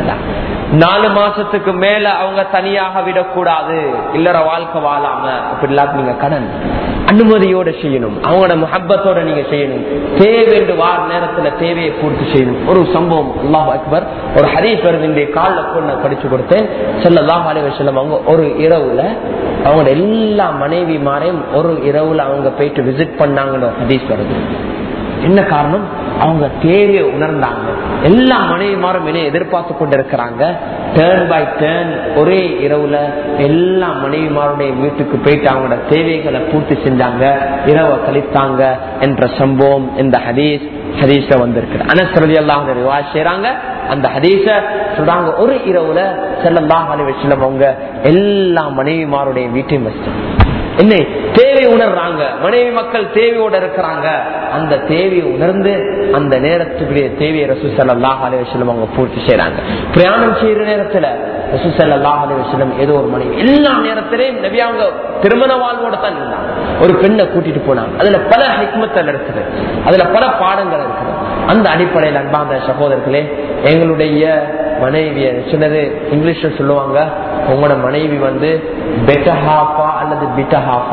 நாலு மாசத்துக்கு மேல அவங்க தனியாக விடக்கூடாது இல்லற வாழ்க்கை வாழாம அப்படி இல்லாம நீங்க கடன் அனுமதியோட செய்யணும் அவங்களோட முஹப்பத்தோட நீங்க செய்யணும் தேவைண்டு வார நேரத்துல தேவையை பூர்த்தி செய்யணும் ஒரு சம்பவம் அல்லாஹ் அக்பர் ஒரு ஹரீஸ் வருது கால பொண்ணு படிச்சு கொடுத்தேன் செல்லலாம் அலைவ செல்லம் அவங்க ஒரு இரவுல அவங்களோட எல்லா மனைவி மாரையும் ஒரு இரவுல அவங்க போயிட்டு விசிட் பண்ணாங்கன்னு ஒரு ஹதீஸ் வருது என்ன காரணம் அவங்க தேவையை உணர்ந்தாங்க எல்லா மனைவிமாரும் என்ன எதிர்பார்த்து கொண்டு இருக்கிறாங்க டேர்ன் பை டேர்ன் ஒரே இரவுல எல்லா மனைவிமாருடைய வீட்டுக்கு போயிட்டு அவங்களோட தேவைகளை பூர்த்தி செஞ்சாங்க இரவை கழித்தாங்க என்ற சம்பவம் இந்த ஹதீஸ் ஹதீஸ வந்திருக்கு அனசரதி எல்லாம் செய்யறாங்க அந்த ஹதீஸ சொல்றாங்க ஒரு இரவுல செல்லலாம் அலுவலம் அவங்க எல்லா மனைவிமாருடைய வீட்டையும் வச்சிட்டாங்க என்ன தேவை உணர்றாங்க மனைவி மக்கள் தேவையோட இருக்கிறாங்க அந்த தேவையை உணர்ந்து அந்த நேரத்துக்குரிய தேவையை ரசூ சல்லாஹ் அலுவலம் அவங்க பூர்த்தி செய்யறாங்க பிரயாணம் செய்யற நேரத்துல ரசூ சல்லாஹ் அலுவலம் ஏதோ ஒரு மனைவி எல்லா நேரத்திலையும் நபி அவங்க திருமண வாழ்வோட தான் இருந்தாங்க ஒரு பெண்ணை கூட்டிட்டு போனாங்க அதுல பல ஹிக்மத்தல் இருக்குது அதுல பல பாடங்கள் இருக்குது அந்த அடிப்படையில் அன்பாந்த சகோதரர்களே எங்களுடைய மனைவிய சொன்னது இங்கிலீஷ்ல சொல்லுவாங்க உங்களோட மனைவி வந்து பெட்டஹாஃபா அல்லது பிட்டஹாஃபா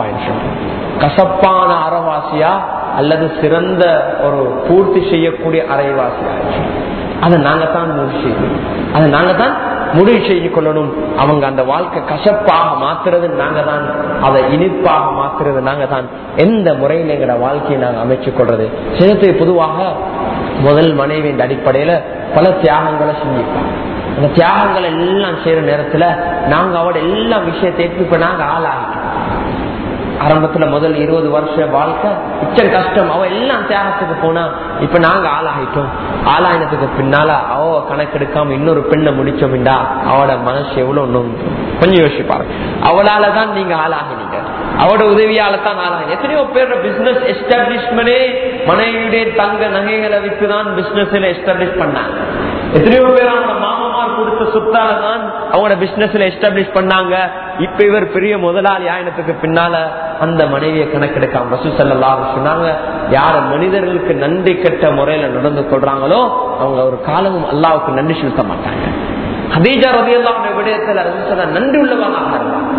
கசப்பான அறவாசியா அல்லது சிறந்த ஒரு பூர்த்தி செய்யக்கூடிய அரைவாசியா அதை நாங்க தான் முடிவு செய்யணும் அதை நாங்க தான் முடிவு செய்து கொள்ளணும் அவங்க அந்த வாழ்க்கை கசப்பாக மாத்துறது நாங்க தான் அதை இனிப்பாக மாத்துறது நாங்க தான் எந்த முறையில் எங்களோட வாழ்க்கையை நாங்க அமைச்சு கொள்றது சிலத்தை பொதுவாக முதல் மனைவியின் அடிப்படையில பல தியாகங்களை செஞ்சிருப்பாங்க அந்த தியாகங்கள் எல்லாம் செய்யற நேரத்துல நாங்க அவட எல்லா விஷயத்தையும் இப்ப நாங்க ஆளாகிட்டோம் ஆரம்பத்துல முதல் இருபது வருஷ வாழ்க்கை இச்சம் கஷ்டம் அவ எல்லாம் தியாகத்துக்கு போனா இப்ப நாங்க ஆளாகிட்டோம் ஆளாயினத்துக்கு பின்னால அவ கணக்கெடுக்காம இன்னொரு பெண்ணை முடிச்சோம்டா அவட மனசு எவ்வளவு நோந்து கொஞ்சம் யோசிப்பாரு அவளாலதான் நீங்க ஆளாகினீங்க அவட உதவியால தான் ஆளாங்க எத்தனையோ பேர் பிசினஸ் எஸ்டாப்ளிஷ்மெண்டே மனைவியுடைய தங்க நகைகளை விற்றுதான் பிசினஸ் எஸ்டாப்ளிஷ் பண்ணாங்க எத்தனையோ பேர் அவங்க மாமமார் கொடுத்த சொத்தால தான் அவங்களோட பிசினஸ்ல எஸ்டாப்ளிஷ் பண்ணாங்க இப்ப இவர் பெரிய முதலாளி ஆயினத்துக்கு பின்னால அந்த மனைவியை கணக்கெடுக்காம ரசூ சல்லா சொன்னாங்க யார மனிதர்களுக்கு நன்றி கெட்ட முறையில நடந்து கொள்றாங்களோ அவங்க ஒரு காலமும் அல்லாவுக்கு நன்றி செலுத்த மாட்டாங்க ஹதீஜா ரவி அல்லா விடயத்துல ரசூசல்லா நன்றி உள்ளவங்க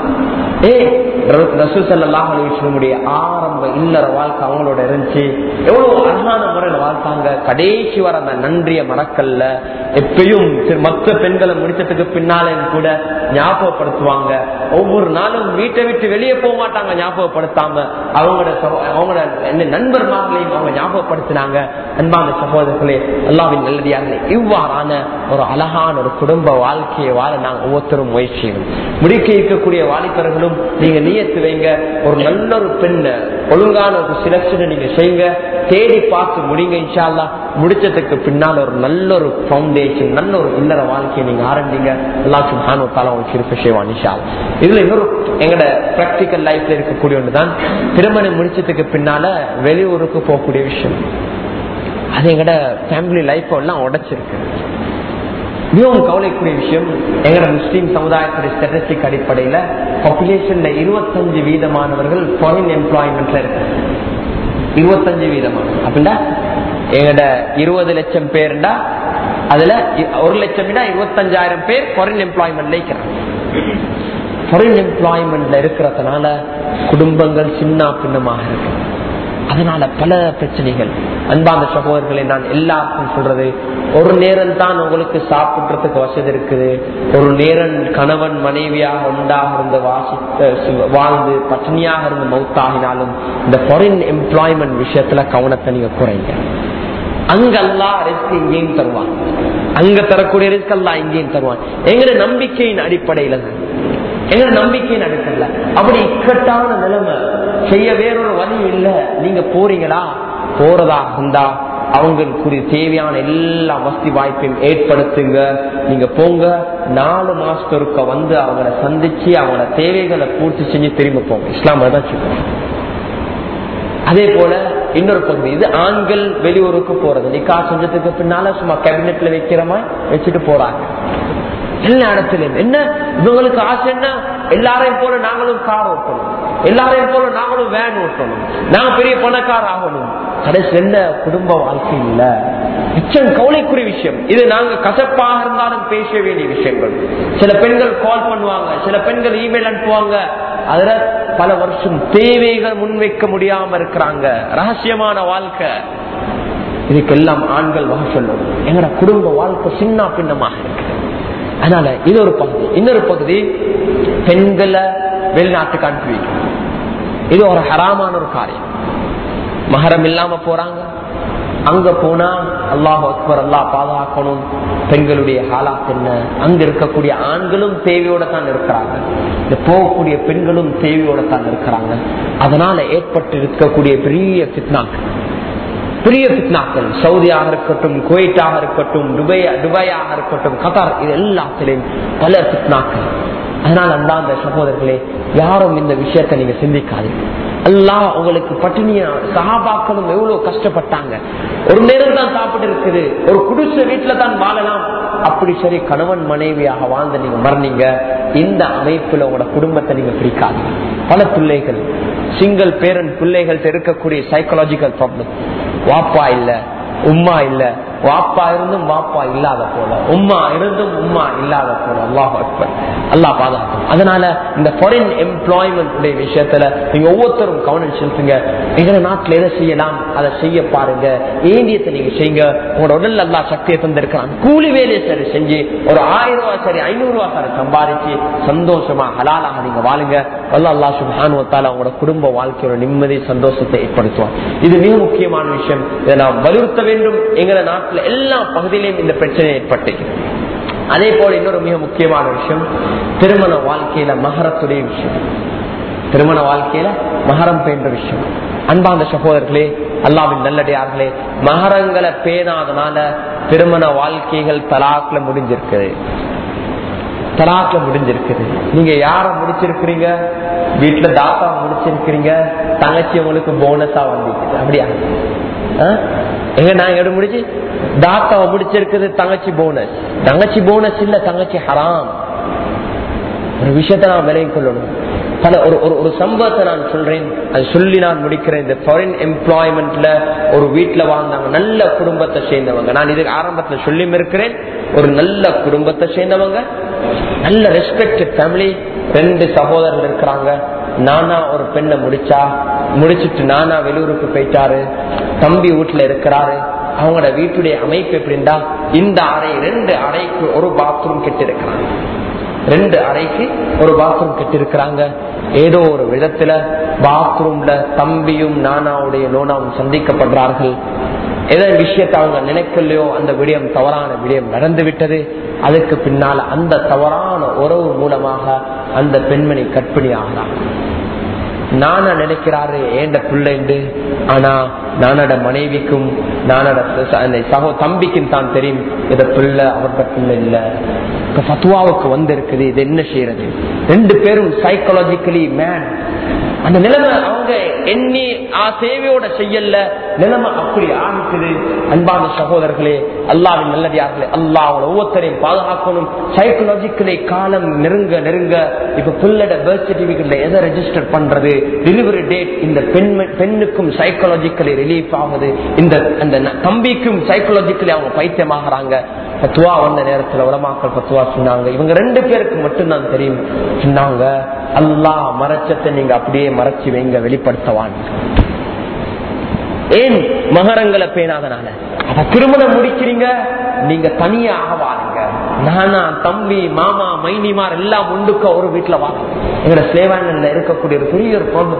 ஏ ரசூசல்லாஹுடைய ஆரம்ப இல்லற வாழ்க்கை அவங்களோட இருந்துச்சு எவ்வளவு அழகான முறையில வாழ்த்தாங்க கடைசி வர அந்த நன்றிய மறக்கல்ல எப்பயும் மற்ற பெண்களை முடிச்சதுக்கு பின்னாலே கூட ஞாபகப்படுத்துவாங்க ஒவ்வொரு நாளும் வீட்டை விட்டு வெளியே போக மாட்டாங்க ஞாபகப்படுத்தாம அவங்களோட அவங்களோட நண்பர்களையும் அவங்க ஞாபகப்படுத்தினாங்க அன்பான சகோதரர்களே எல்லாவின் நல்லதியாக இவ்வாறான ஒரு அழகான ஒரு குடும்ப வாழ்க்கையை வாழ நாங்க ஒவ்வொருத்தரும் முயற்சி செய்யணும் முடிக்க இருக்கக்கூடிய வாலிபர்களும் நீங்க நியத்து வைங்க ஒரு நல்ல ஒரு பெண்ண ஒழுங்கான ஒரு சிலக்ஷனை நீங்க செய்யுங்க தேடி பார்த்து முடிங்க இன்ஷால்லா முடிச்சதுக்கு பின்னால் ஒரு நல்ல ஒரு பவுண்டேஷன் நல்ல ஒரு இல்லற வாழ்க்கையை நீங்க ஆரம்பிங்க எல்லாத்தையும் ஹானுத்தால உங்களுக்கு இருப்ப செய்வான் இன்ஷால் இதுல இன்னொரு எங்கட பிராக்டிக்கல் லைஃப்ல இருக்கக்கூடிய ஒன்றுதான் திருமணம் முடிச்சதுக்கு பின்னால வெளியூருக்கு போகக்கூடிய விஷயம் அது எங்கட ஃபேமிலி லைஃப் எல்லாம் உடைச்சிருக்கு மிகவும் கவலைக்குரிய விஷயம் எங்கட முஸ்லீம் சமுதாயத்துடைய ஸ்டாட்டிஸ்டிக் அடிப்படையில பாப்புலேஷன்ல இருபத்தஞ்சு வீதமானவர்கள் ஃபாரின் எம்ப்ளாய்மெண்ட்ல இருக்கு இருபத்தஞ்சு வீதமான அப்படின்னா எங்கட இருபது லட்சம் பேர்டா அதுல ஒரு லட்சம் இருபத்தஞ்சாயிரம் பேர் ஃபாரின் எம்ப்ளாய்மெண்ட்ல இருக்கிறாங்க ஃபாரின் எம்ப்ளாய்மெண்ட்ல இருக்கிறதுனால குடும்பங்கள் சின்ன பின்னமாக இருக்கு அதனால பல பிரச்சனைகள் அன்பாந்த சகோதரர்களை நான் எல்லாருக்கும் சொல்றது ஒரு நேரம் தான் உங்களுக்கு சாப்பிடுறதுக்கு வசதி இருக்குது ஒரு நேரம் கணவன் மனைவியாக ஒன்றாக இருந்து வாசி வாழ்ந்து பட்னியாக இருந்து மௌத்தாகினாலும் இந்த ஃபாரின் எம்ப்ளாய்மெண்ட் விஷயத்துல கவனத்தை நீங்க குறைங்க அங்கெல்லாம் ரிஸ்க் இங்கேயும் தருவான் அங்க தரக்கூடிய ரிஸ்க் எல்லாம் இங்கேயும் தருவான் எங்களை நம்பிக்கையின் அடிப்படையில தான் எங்க நம்பிக்கையின் அடிப்படையில அப்படி இக்கட்டான நிலைமை செய்ய வேறொரு வழி இல்ல நீங்க போறீங்களா போறதா இருந்தா அவங்களுக்கு தேவையான எல்லா வசதி வாய்ப்பையும் ஏற்படுத்துங்க நீங்க போங்க நாலு மாசத்திற்க வந்து அவங்கள சந்திச்சு அவங்களோட தேவைகளை பூர்த்தி செஞ்சு திரும்ப போங்க இஸ்லாம் தான் சொல்லுவாங்க அதே போல இன்னொரு பகுதி இது ஆண்கள் வெளியூருக்கு போறது நிக்கா செஞ்சதுக்கு பின்னால சும்மா கேபினெட்ல வைக்கிறமா வச்சுட்டு போறாங்க எல்லா இடத்துலயும் என்ன இவங்களுக்கு ஆசை என்ன எல்லாரையும் போல நாங்களும் கார் ஓட்டணும் எல்லாரையும் போல நாங்களும் வேன் ஓட்டணும் நாங்க பெரிய பணக்கார ஆகணும் கடைசி என்ன குடும்ப வாழ்க்கை இல்ல மிச்சம் கவலைக்குரிய விஷயம் இது நாங்க கசப்பாக இருந்தாலும் பேச வேண்டிய விஷயங்கள் சில பெண்கள் கால் பண்ணுவாங்க சில பெண்கள் இமெயில் அனுப்புவாங்க அதுல பல வருஷம் தேவைகள் முன்வைக்க முடியாம இருக்கிறாங்க ரகசியமான வாழ்க்கை இதுக்கெல்லாம் ஆண்கள் வகை சொல்லணும் எங்கட குடும்ப வாழ்க்கை சின்ன பின்னமாக இருக்கு அதனால இது ஒரு பகுதி இன்னொரு பகுதி பெண்களை வெளிநாட்டுக்கு அனுப்பி வைக்கணும் இது ஒரு ஹராமான ஒரு காரியம் மகரம் இல்லாம போறாங்க அங்க போனா அல்லாஹ் அக்பர் அல்லா பாதுகாக்கணும் பெண்களுடைய ஹாலாத் என்ன அங்க இருக்கக்கூடிய ஆண்களும் தேவையோட தான் இருக்கிறாங்க இந்த போகக்கூடிய பெண்களும் தேவையோட தான் இருக்கிறாங்க அதனால ஏற்பட்டு இருக்கக்கூடிய பெரிய பித்னாக்கள் பெரிய பித்னாக்கள் சவுதியாக இருக்கட்டும் குவைட்டாக இருக்கட்டும் துபாய் துபாயாக இருக்கட்டும் கத்தார் இது எல்லாத்திலையும் பல பித்னாக்கள் அதனால அந்த அந்த சகோதரர்களே யாரும் இந்த விஷயத்தை நீங்க சிந்திக்காதீங்க அல்லாஹ் உங்களுக்கு பட்டினியா சகாபாக்களும் எவ்வளவு கஷ்டப்பட்டாங்க ஒரு நேரம் தான் சாப்பிட்டு இருக்குது ஒரு குடிசை வீட்டுல தான் வாழலாம் அப்படி சரி கணவன் மனைவியாக வாழ்ந்து நீங்க மறந்தீங்க இந்த அமைப்புல உங்களோட குடும்பத்தை நீங்க பிரிக்காதீங்க பல பிள்ளைகள் சிங்கிள் பேரன் பிள்ளைகள்ட்ட இருக்கக்கூடிய சைக்கலாஜிக்கல் ப்ராப்ளம் வாப்பா இல்ல உம்மா இல்ல வாப்பா இருந்தும் வாப்பா இல்லாத போல உம்மா இருந்தும் உம்மா இல்லாத போல அல்லாஹ் அக்பர் அல்லாஹ் பாதுகாக்கும் அதனால இந்த ஃபாரின் எம்ப்ளாய்மெண்ட் உடைய விஷயத்துல நீங்க ஒவ்வொருத்தரும் கவனம் செலுத்துங்க எங்க நாட்டுல எதை செய்யலாம் அதை செய்ய பாருங்க ஏந்தியத்தை நீங்க செய்யுங்க உங்களோட உடல் அல்லா சக்தியை தந்திருக்கிறான் கூலி வேலையை சரி செஞ்சு ஒரு ஆயிரம் ரூபாய் சரி ஐநூறு ரூபாய் சரி சம்பாதிச்சு சந்தோஷமா ஹலாலாக நீங்க வாழுங்க அல்லா அல்லா சுபானுவத்தால உங்களோட குடும்ப வாழ்க்கையோட நிம்மதி சந்தோஷத்தை ஏற்படுத்துவான் இது மிக முக்கியமான விஷயம் இதை நாம் வலியுறுத்த வேண்டும் எங்களை நாட்டில் எல்லா பகுதியிலையும் இந்த பிரச்சனை ஏற்பட்டிருக்கிறது அதே போல இன்னொரு மிக முக்கியமான விஷயம் திருமண வாழ்க்கையில மகரத்துடைய விஷயம் திருமண வாழ்க்கையில மகரம் பேன்ற விஷயம் அன்பாந்த சகோதரர்களே அல்லாவின் நல்லடியார்களே மகரங்களை பேணாதனால திருமண வாழ்க்கைகள் தலாக்ல முடிஞ்சிருக்குது தலாக்ல முடிஞ்சிருக்குது நீங்க யார முடிச்சிருக்கிறீங்க வீட்டுல தாத்தா முடிச்சிருக்கிறீங்க தங்கச்சி உங்களுக்கு போனஸா வந்துருக்குது அப்படியா எங்க நான் எடு முடிச்சு தாத்தாவை முடிச்சிருக்குது தங்கச்சி போனஸ் தங்கச்சி போனஸ் இல்ல தங்கச்சி ஹராம் ஒரு விஷயத்த நான் விலையும் கொள்ளணும் பல ஒரு ஒரு ஒரு சம்பவத்தை நான் சொல்றேன் அது சொல்லி நான் முடிக்கிறேன் இந்த ஃபாரின் எம்ப்ளாய்மெண்ட்ல ஒரு வீட்டுல வாழ்ந்தாங்க நல்ல குடும்பத்தை சேர்ந்தவங்க நான் இதுக்கு ஆரம்பத்துல சொல்லியும் இருக்கிறேன் ஒரு நல்ல குடும்பத்தை சேர்ந்தவங்க நல்ல ரெஸ்பெக்டட் ஃபேமிலி ரெண்டு சகோதரர்கள் இருக்கிறாங்க நானா ஒரு பெண்ணை முடிச்சா முடிச்சிட்டு நானா வெளியூருக்கு போயிட்டாரு தம்பி வீட்டுல இருக்கிறாரு அவங்களோட வீட்டுடைய அமைப்பு எப்படின்னா இந்த அறை ரெண்டு அறைக்கு ஒரு பாத்ரூம் கெட்டிருக்கிறாங்க ரெண்டு அறைக்கு ஒரு பாத்ரூம் கெட்டிருக்கிறாங்க ஏதோ ஒரு விதத்துல பாத்ரூம்ல தம்பியும் நானாவுடைய நோனாவும் சந்திக்கப்படுறார்கள் எதோ விஷயத்தை அவங்க நினைக்கலையோ அந்த விடயம் தவறான விடயம் நடந்து விட்டது அதுக்கு பின்னால அந்த தவறான உறவு மூலமாக அந்த பெண்மணி கற்பிணி ஆகிறாங்க நானா நினைக்கிறாரு ஏண்ட பிள்ளைண்டு ஆனா நானோட மனைவிக்கும் நானோட சகோ தம்பிக்கும் தான் தெரியும் இத பிள்ளை அவர்கிட்ட பிள்ளை இல்ல இப்ப பத்துவாவுக்கு வந்திருக்குது இது என்ன செய்யறது ரெண்டு பேரும் சைக்கலாஜிக்கலி மேன் அந்த நிலைமை அவங்க எண்ணி சேவையோட செய்யல நிலைமை அப்படி ஆரம்பிக்குது அன்பான சகோதரர்களே அல்லாவின் நல்லடியார்களே அல்லாஹ் ஒவ்வொருத்தரையும் பாதுகாக்கணும் சைக்கலாஜிக்கலி காலம் நெருங்க நெருங்க இப்ப பிள்ளட பர்த் சர்டிபிகேட்ல எதை ரெஜிஸ்டர் பண்றது டெலிவரி டேட் இந்த பெண் பெண்ணுக்கும் சைக்கலாஜிக்கலி ரிலீஃப் ஆகுது இந்த அந்த தம்பிக்கும் சைக்கலாஜிக்கலி அவங்க பைத்தியமாகறாங்க பத்துவா வந்த நேரத்துல உலமாக்கள் பத்துவா சொன்னாங்க இவங்க ரெண்டு பேருக்கு மட்டும்தான் தெரியும் சொன்னாங்க அல்லாஹ் மறைச்சத்தை நீங்க அப்படியே மறைச்சு வைங்க வெளிப்படுத்தவான் ஏன் மகரங்களை பேணாதனால அப்ப திருமணம் முடிக்கிறீங்க நீங்க தனியாக வாழுங்க நானா தம்பி மாமா மைனிமார் எல்லாம் உண்டுக்க ஒரு வீட்டுல வாங்க எங்களோட சேவாங்கல்ல இருக்கக்கூடிய ஒரு பெரிய ஒரு ப்ராப்ளம்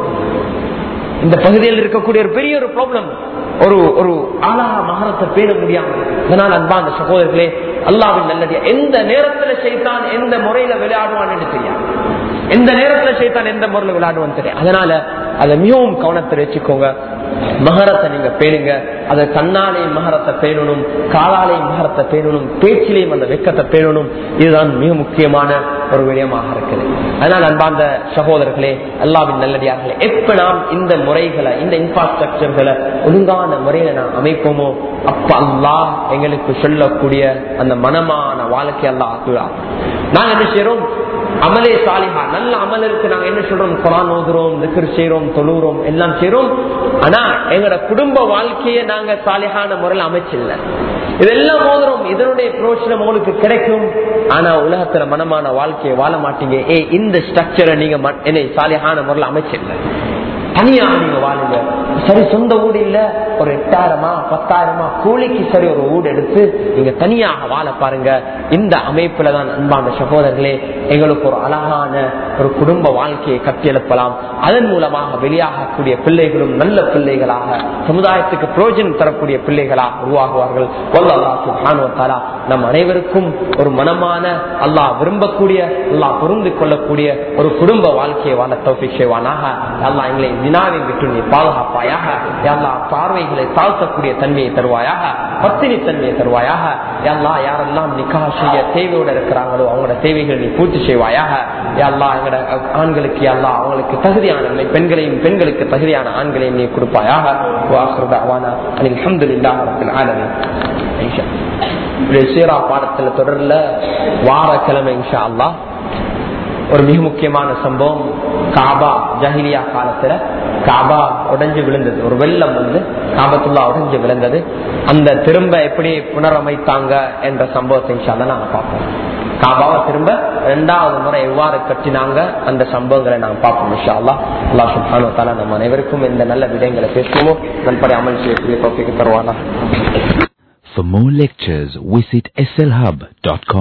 இந்த பகுதியில் இருக்கக்கூடிய ஒரு பெரிய ஒரு ப்ராப்ளம் ஒரு ஒரு ஆளாக மகரத்தை பேண முடியாம இதனால் அன்பா அந்த சகோதரர்களே அல்லாவின் நல்லடியா எந்த நேரத்துல செய்தான் எந்த முறையில விளையாடுவான் என்று தெரியாது எந்த நேரத்துல செய்தான் எந்த முறையில விளையாடுவான்னு தெரியும் அதனால அதை மிகவும் கவனத்தில் வச்சுக்கோங்க மகரத்தை நீங்க பேணுங்க அதை கண்ணாலே மகரத்தை பேணணும் காலாலே மகரத்தை பேணணும் பேச்சிலேயும் அந்த வெக்கத்தை பேணணும் இதுதான் மிக முக்கியமான ஒரு விடயமாக இருக்குது அதனால் அன்பார்ந்த சகோதரர்களே அல்லாவின் நல்லடியார்களே எப்ப நாம் இந்த முறைகளை இந்த இன்ஃப்ராஸ்ட்ரக்சர்களை ஒழுங்கான முறையில நாம் அமைப்போமோ அப்ப அல்லாஹ் எங்களுக்கு சொல்லக்கூடிய அந்த மனமான வாழ்க்கை அல்லாஹ் ஆக்குவார் நாங்க என்ன செய்யறோம் அமலே சாலிஹா நல்ல அமலுக்கு நாங்க என்ன சொல்றோம் குரான் ஓதுறோம் திக்ர் செய்யறோம் தொழுறோம் எல்லாம் செய்யறோம் ஆனா எங்களோட குடும்ப வாழ்க்கையை நாங்க சாலிஹான முறையில் அமைச்சில்ல இதெல்லாம் ஓதுறோம் இதனுடைய பிரோஜனம் உங்களுக்கு கிடைக்கும் ஆனா உலகத்துல மனமான வாழ்க்கையை வாழ மாட்டீங்க ஏ இந்த ஸ்ட்ரக்சரை நீங்க ம- என்னை சாலிஹான முறையில் அமைச்சில்ல தனியா நீங்க வாழுங்க சரி சொந்த வீடு இல்ல ஒரு எட்டாயிரமா பத்தாயிரமா கூலிக்கு சரி ஒரு வீடு எடுத்து நீங்க தனியாக வாழ பாருங்க இந்த அமைப்புல தான் அன்பான சகோதரர்களே எங்களுக்கு ஒரு அழகான ஒரு குடும்ப வாழ்க்கையை கட்டியெழுப்பலாம் அதன் மூலமாக வெளியாகக்கூடிய பிள்ளைகளும் நல்ல பிள்ளைகளாக சமுதாயத்துக்கு பிரயோஜனம் தரக்கூடிய பிள்ளைகளாக உருவாகுவார்கள் வல்லல்லாஹு சுப்ஹானஹு வ தஆலா நம் அனைவருக்கும் ஒரு மனமான அல்லாஹ் விரும்பக்கூடிய அல்லாஹ் புரிந்து கொள்ளக்கூடிய ஒரு குடும்ப வாழ்க்கையை வாழ தௌஃபீக் செய்வானாக அல்லாஹ் எங்களை வினாவை விட்டு நீ பாதுகாப்பாயாக அல்லாஹ் பார்வைகளை தாழ்த்தக்கூடிய தன்மையை தருவாயாக பத்தினி தன்மையை தருவாயாக அல்லாஹ் யாரெல்லாம் நிக்கா செய்ய தேவையோட இருக்கிறாங்களோ அவங்களோட தேவைகளை நீ பூர்த்தி செய்வாயாக அல்லாஹ் எங்களோட ஆண்களுக்கு அல்லாஹ் அவங்களுக்கு தகுதியான பெண்களையும் பெண்களுக்கு தகுதியான ஆண்களையும் நீ கொடுப்பாயாக வாஹ்ரு தஅவானா அனில் ஹம்துலில்லாஹி ரப்பில் ஆலமீன் இன்ஷா அல்லாஹ். சீரா பாடத்துல தொடர்ல வாரக்கிழமை இன்ஷா அல்லாஹ் ஒரு மிக முக்கியமான சம்பவம் காபா ஜஹிலியா காலத்துல காபா உடைஞ்சு விழுந்தது ஒரு வெள்ளம் வந்து காபத்துல்லா உடைஞ்சு விழுந்தது அந்த திரும்ப எப்படி புனரமைத்தாங்க என்ற சம்பவத்தை இன்ஷால்ல நாங்க பார்ப்போம் காபாவை திரும்ப இரண்டாவது முறை எவ்வாறு கட்டினாங்க அந்த சம்பவங்களை நாங்க பார்ப்போம் இன்ஷா அல்லாஹ் அல்லாஹ் சுப்ஹானஹு வ தஆலா நம்ம அனைவருக்கும் இந்த நல்ல விடயங்களை பேசுவோம் நண்பரை அமல் செய்யக்கூடிய தோப்பிக்கு தருவானா For more lectures, visit slhub.com.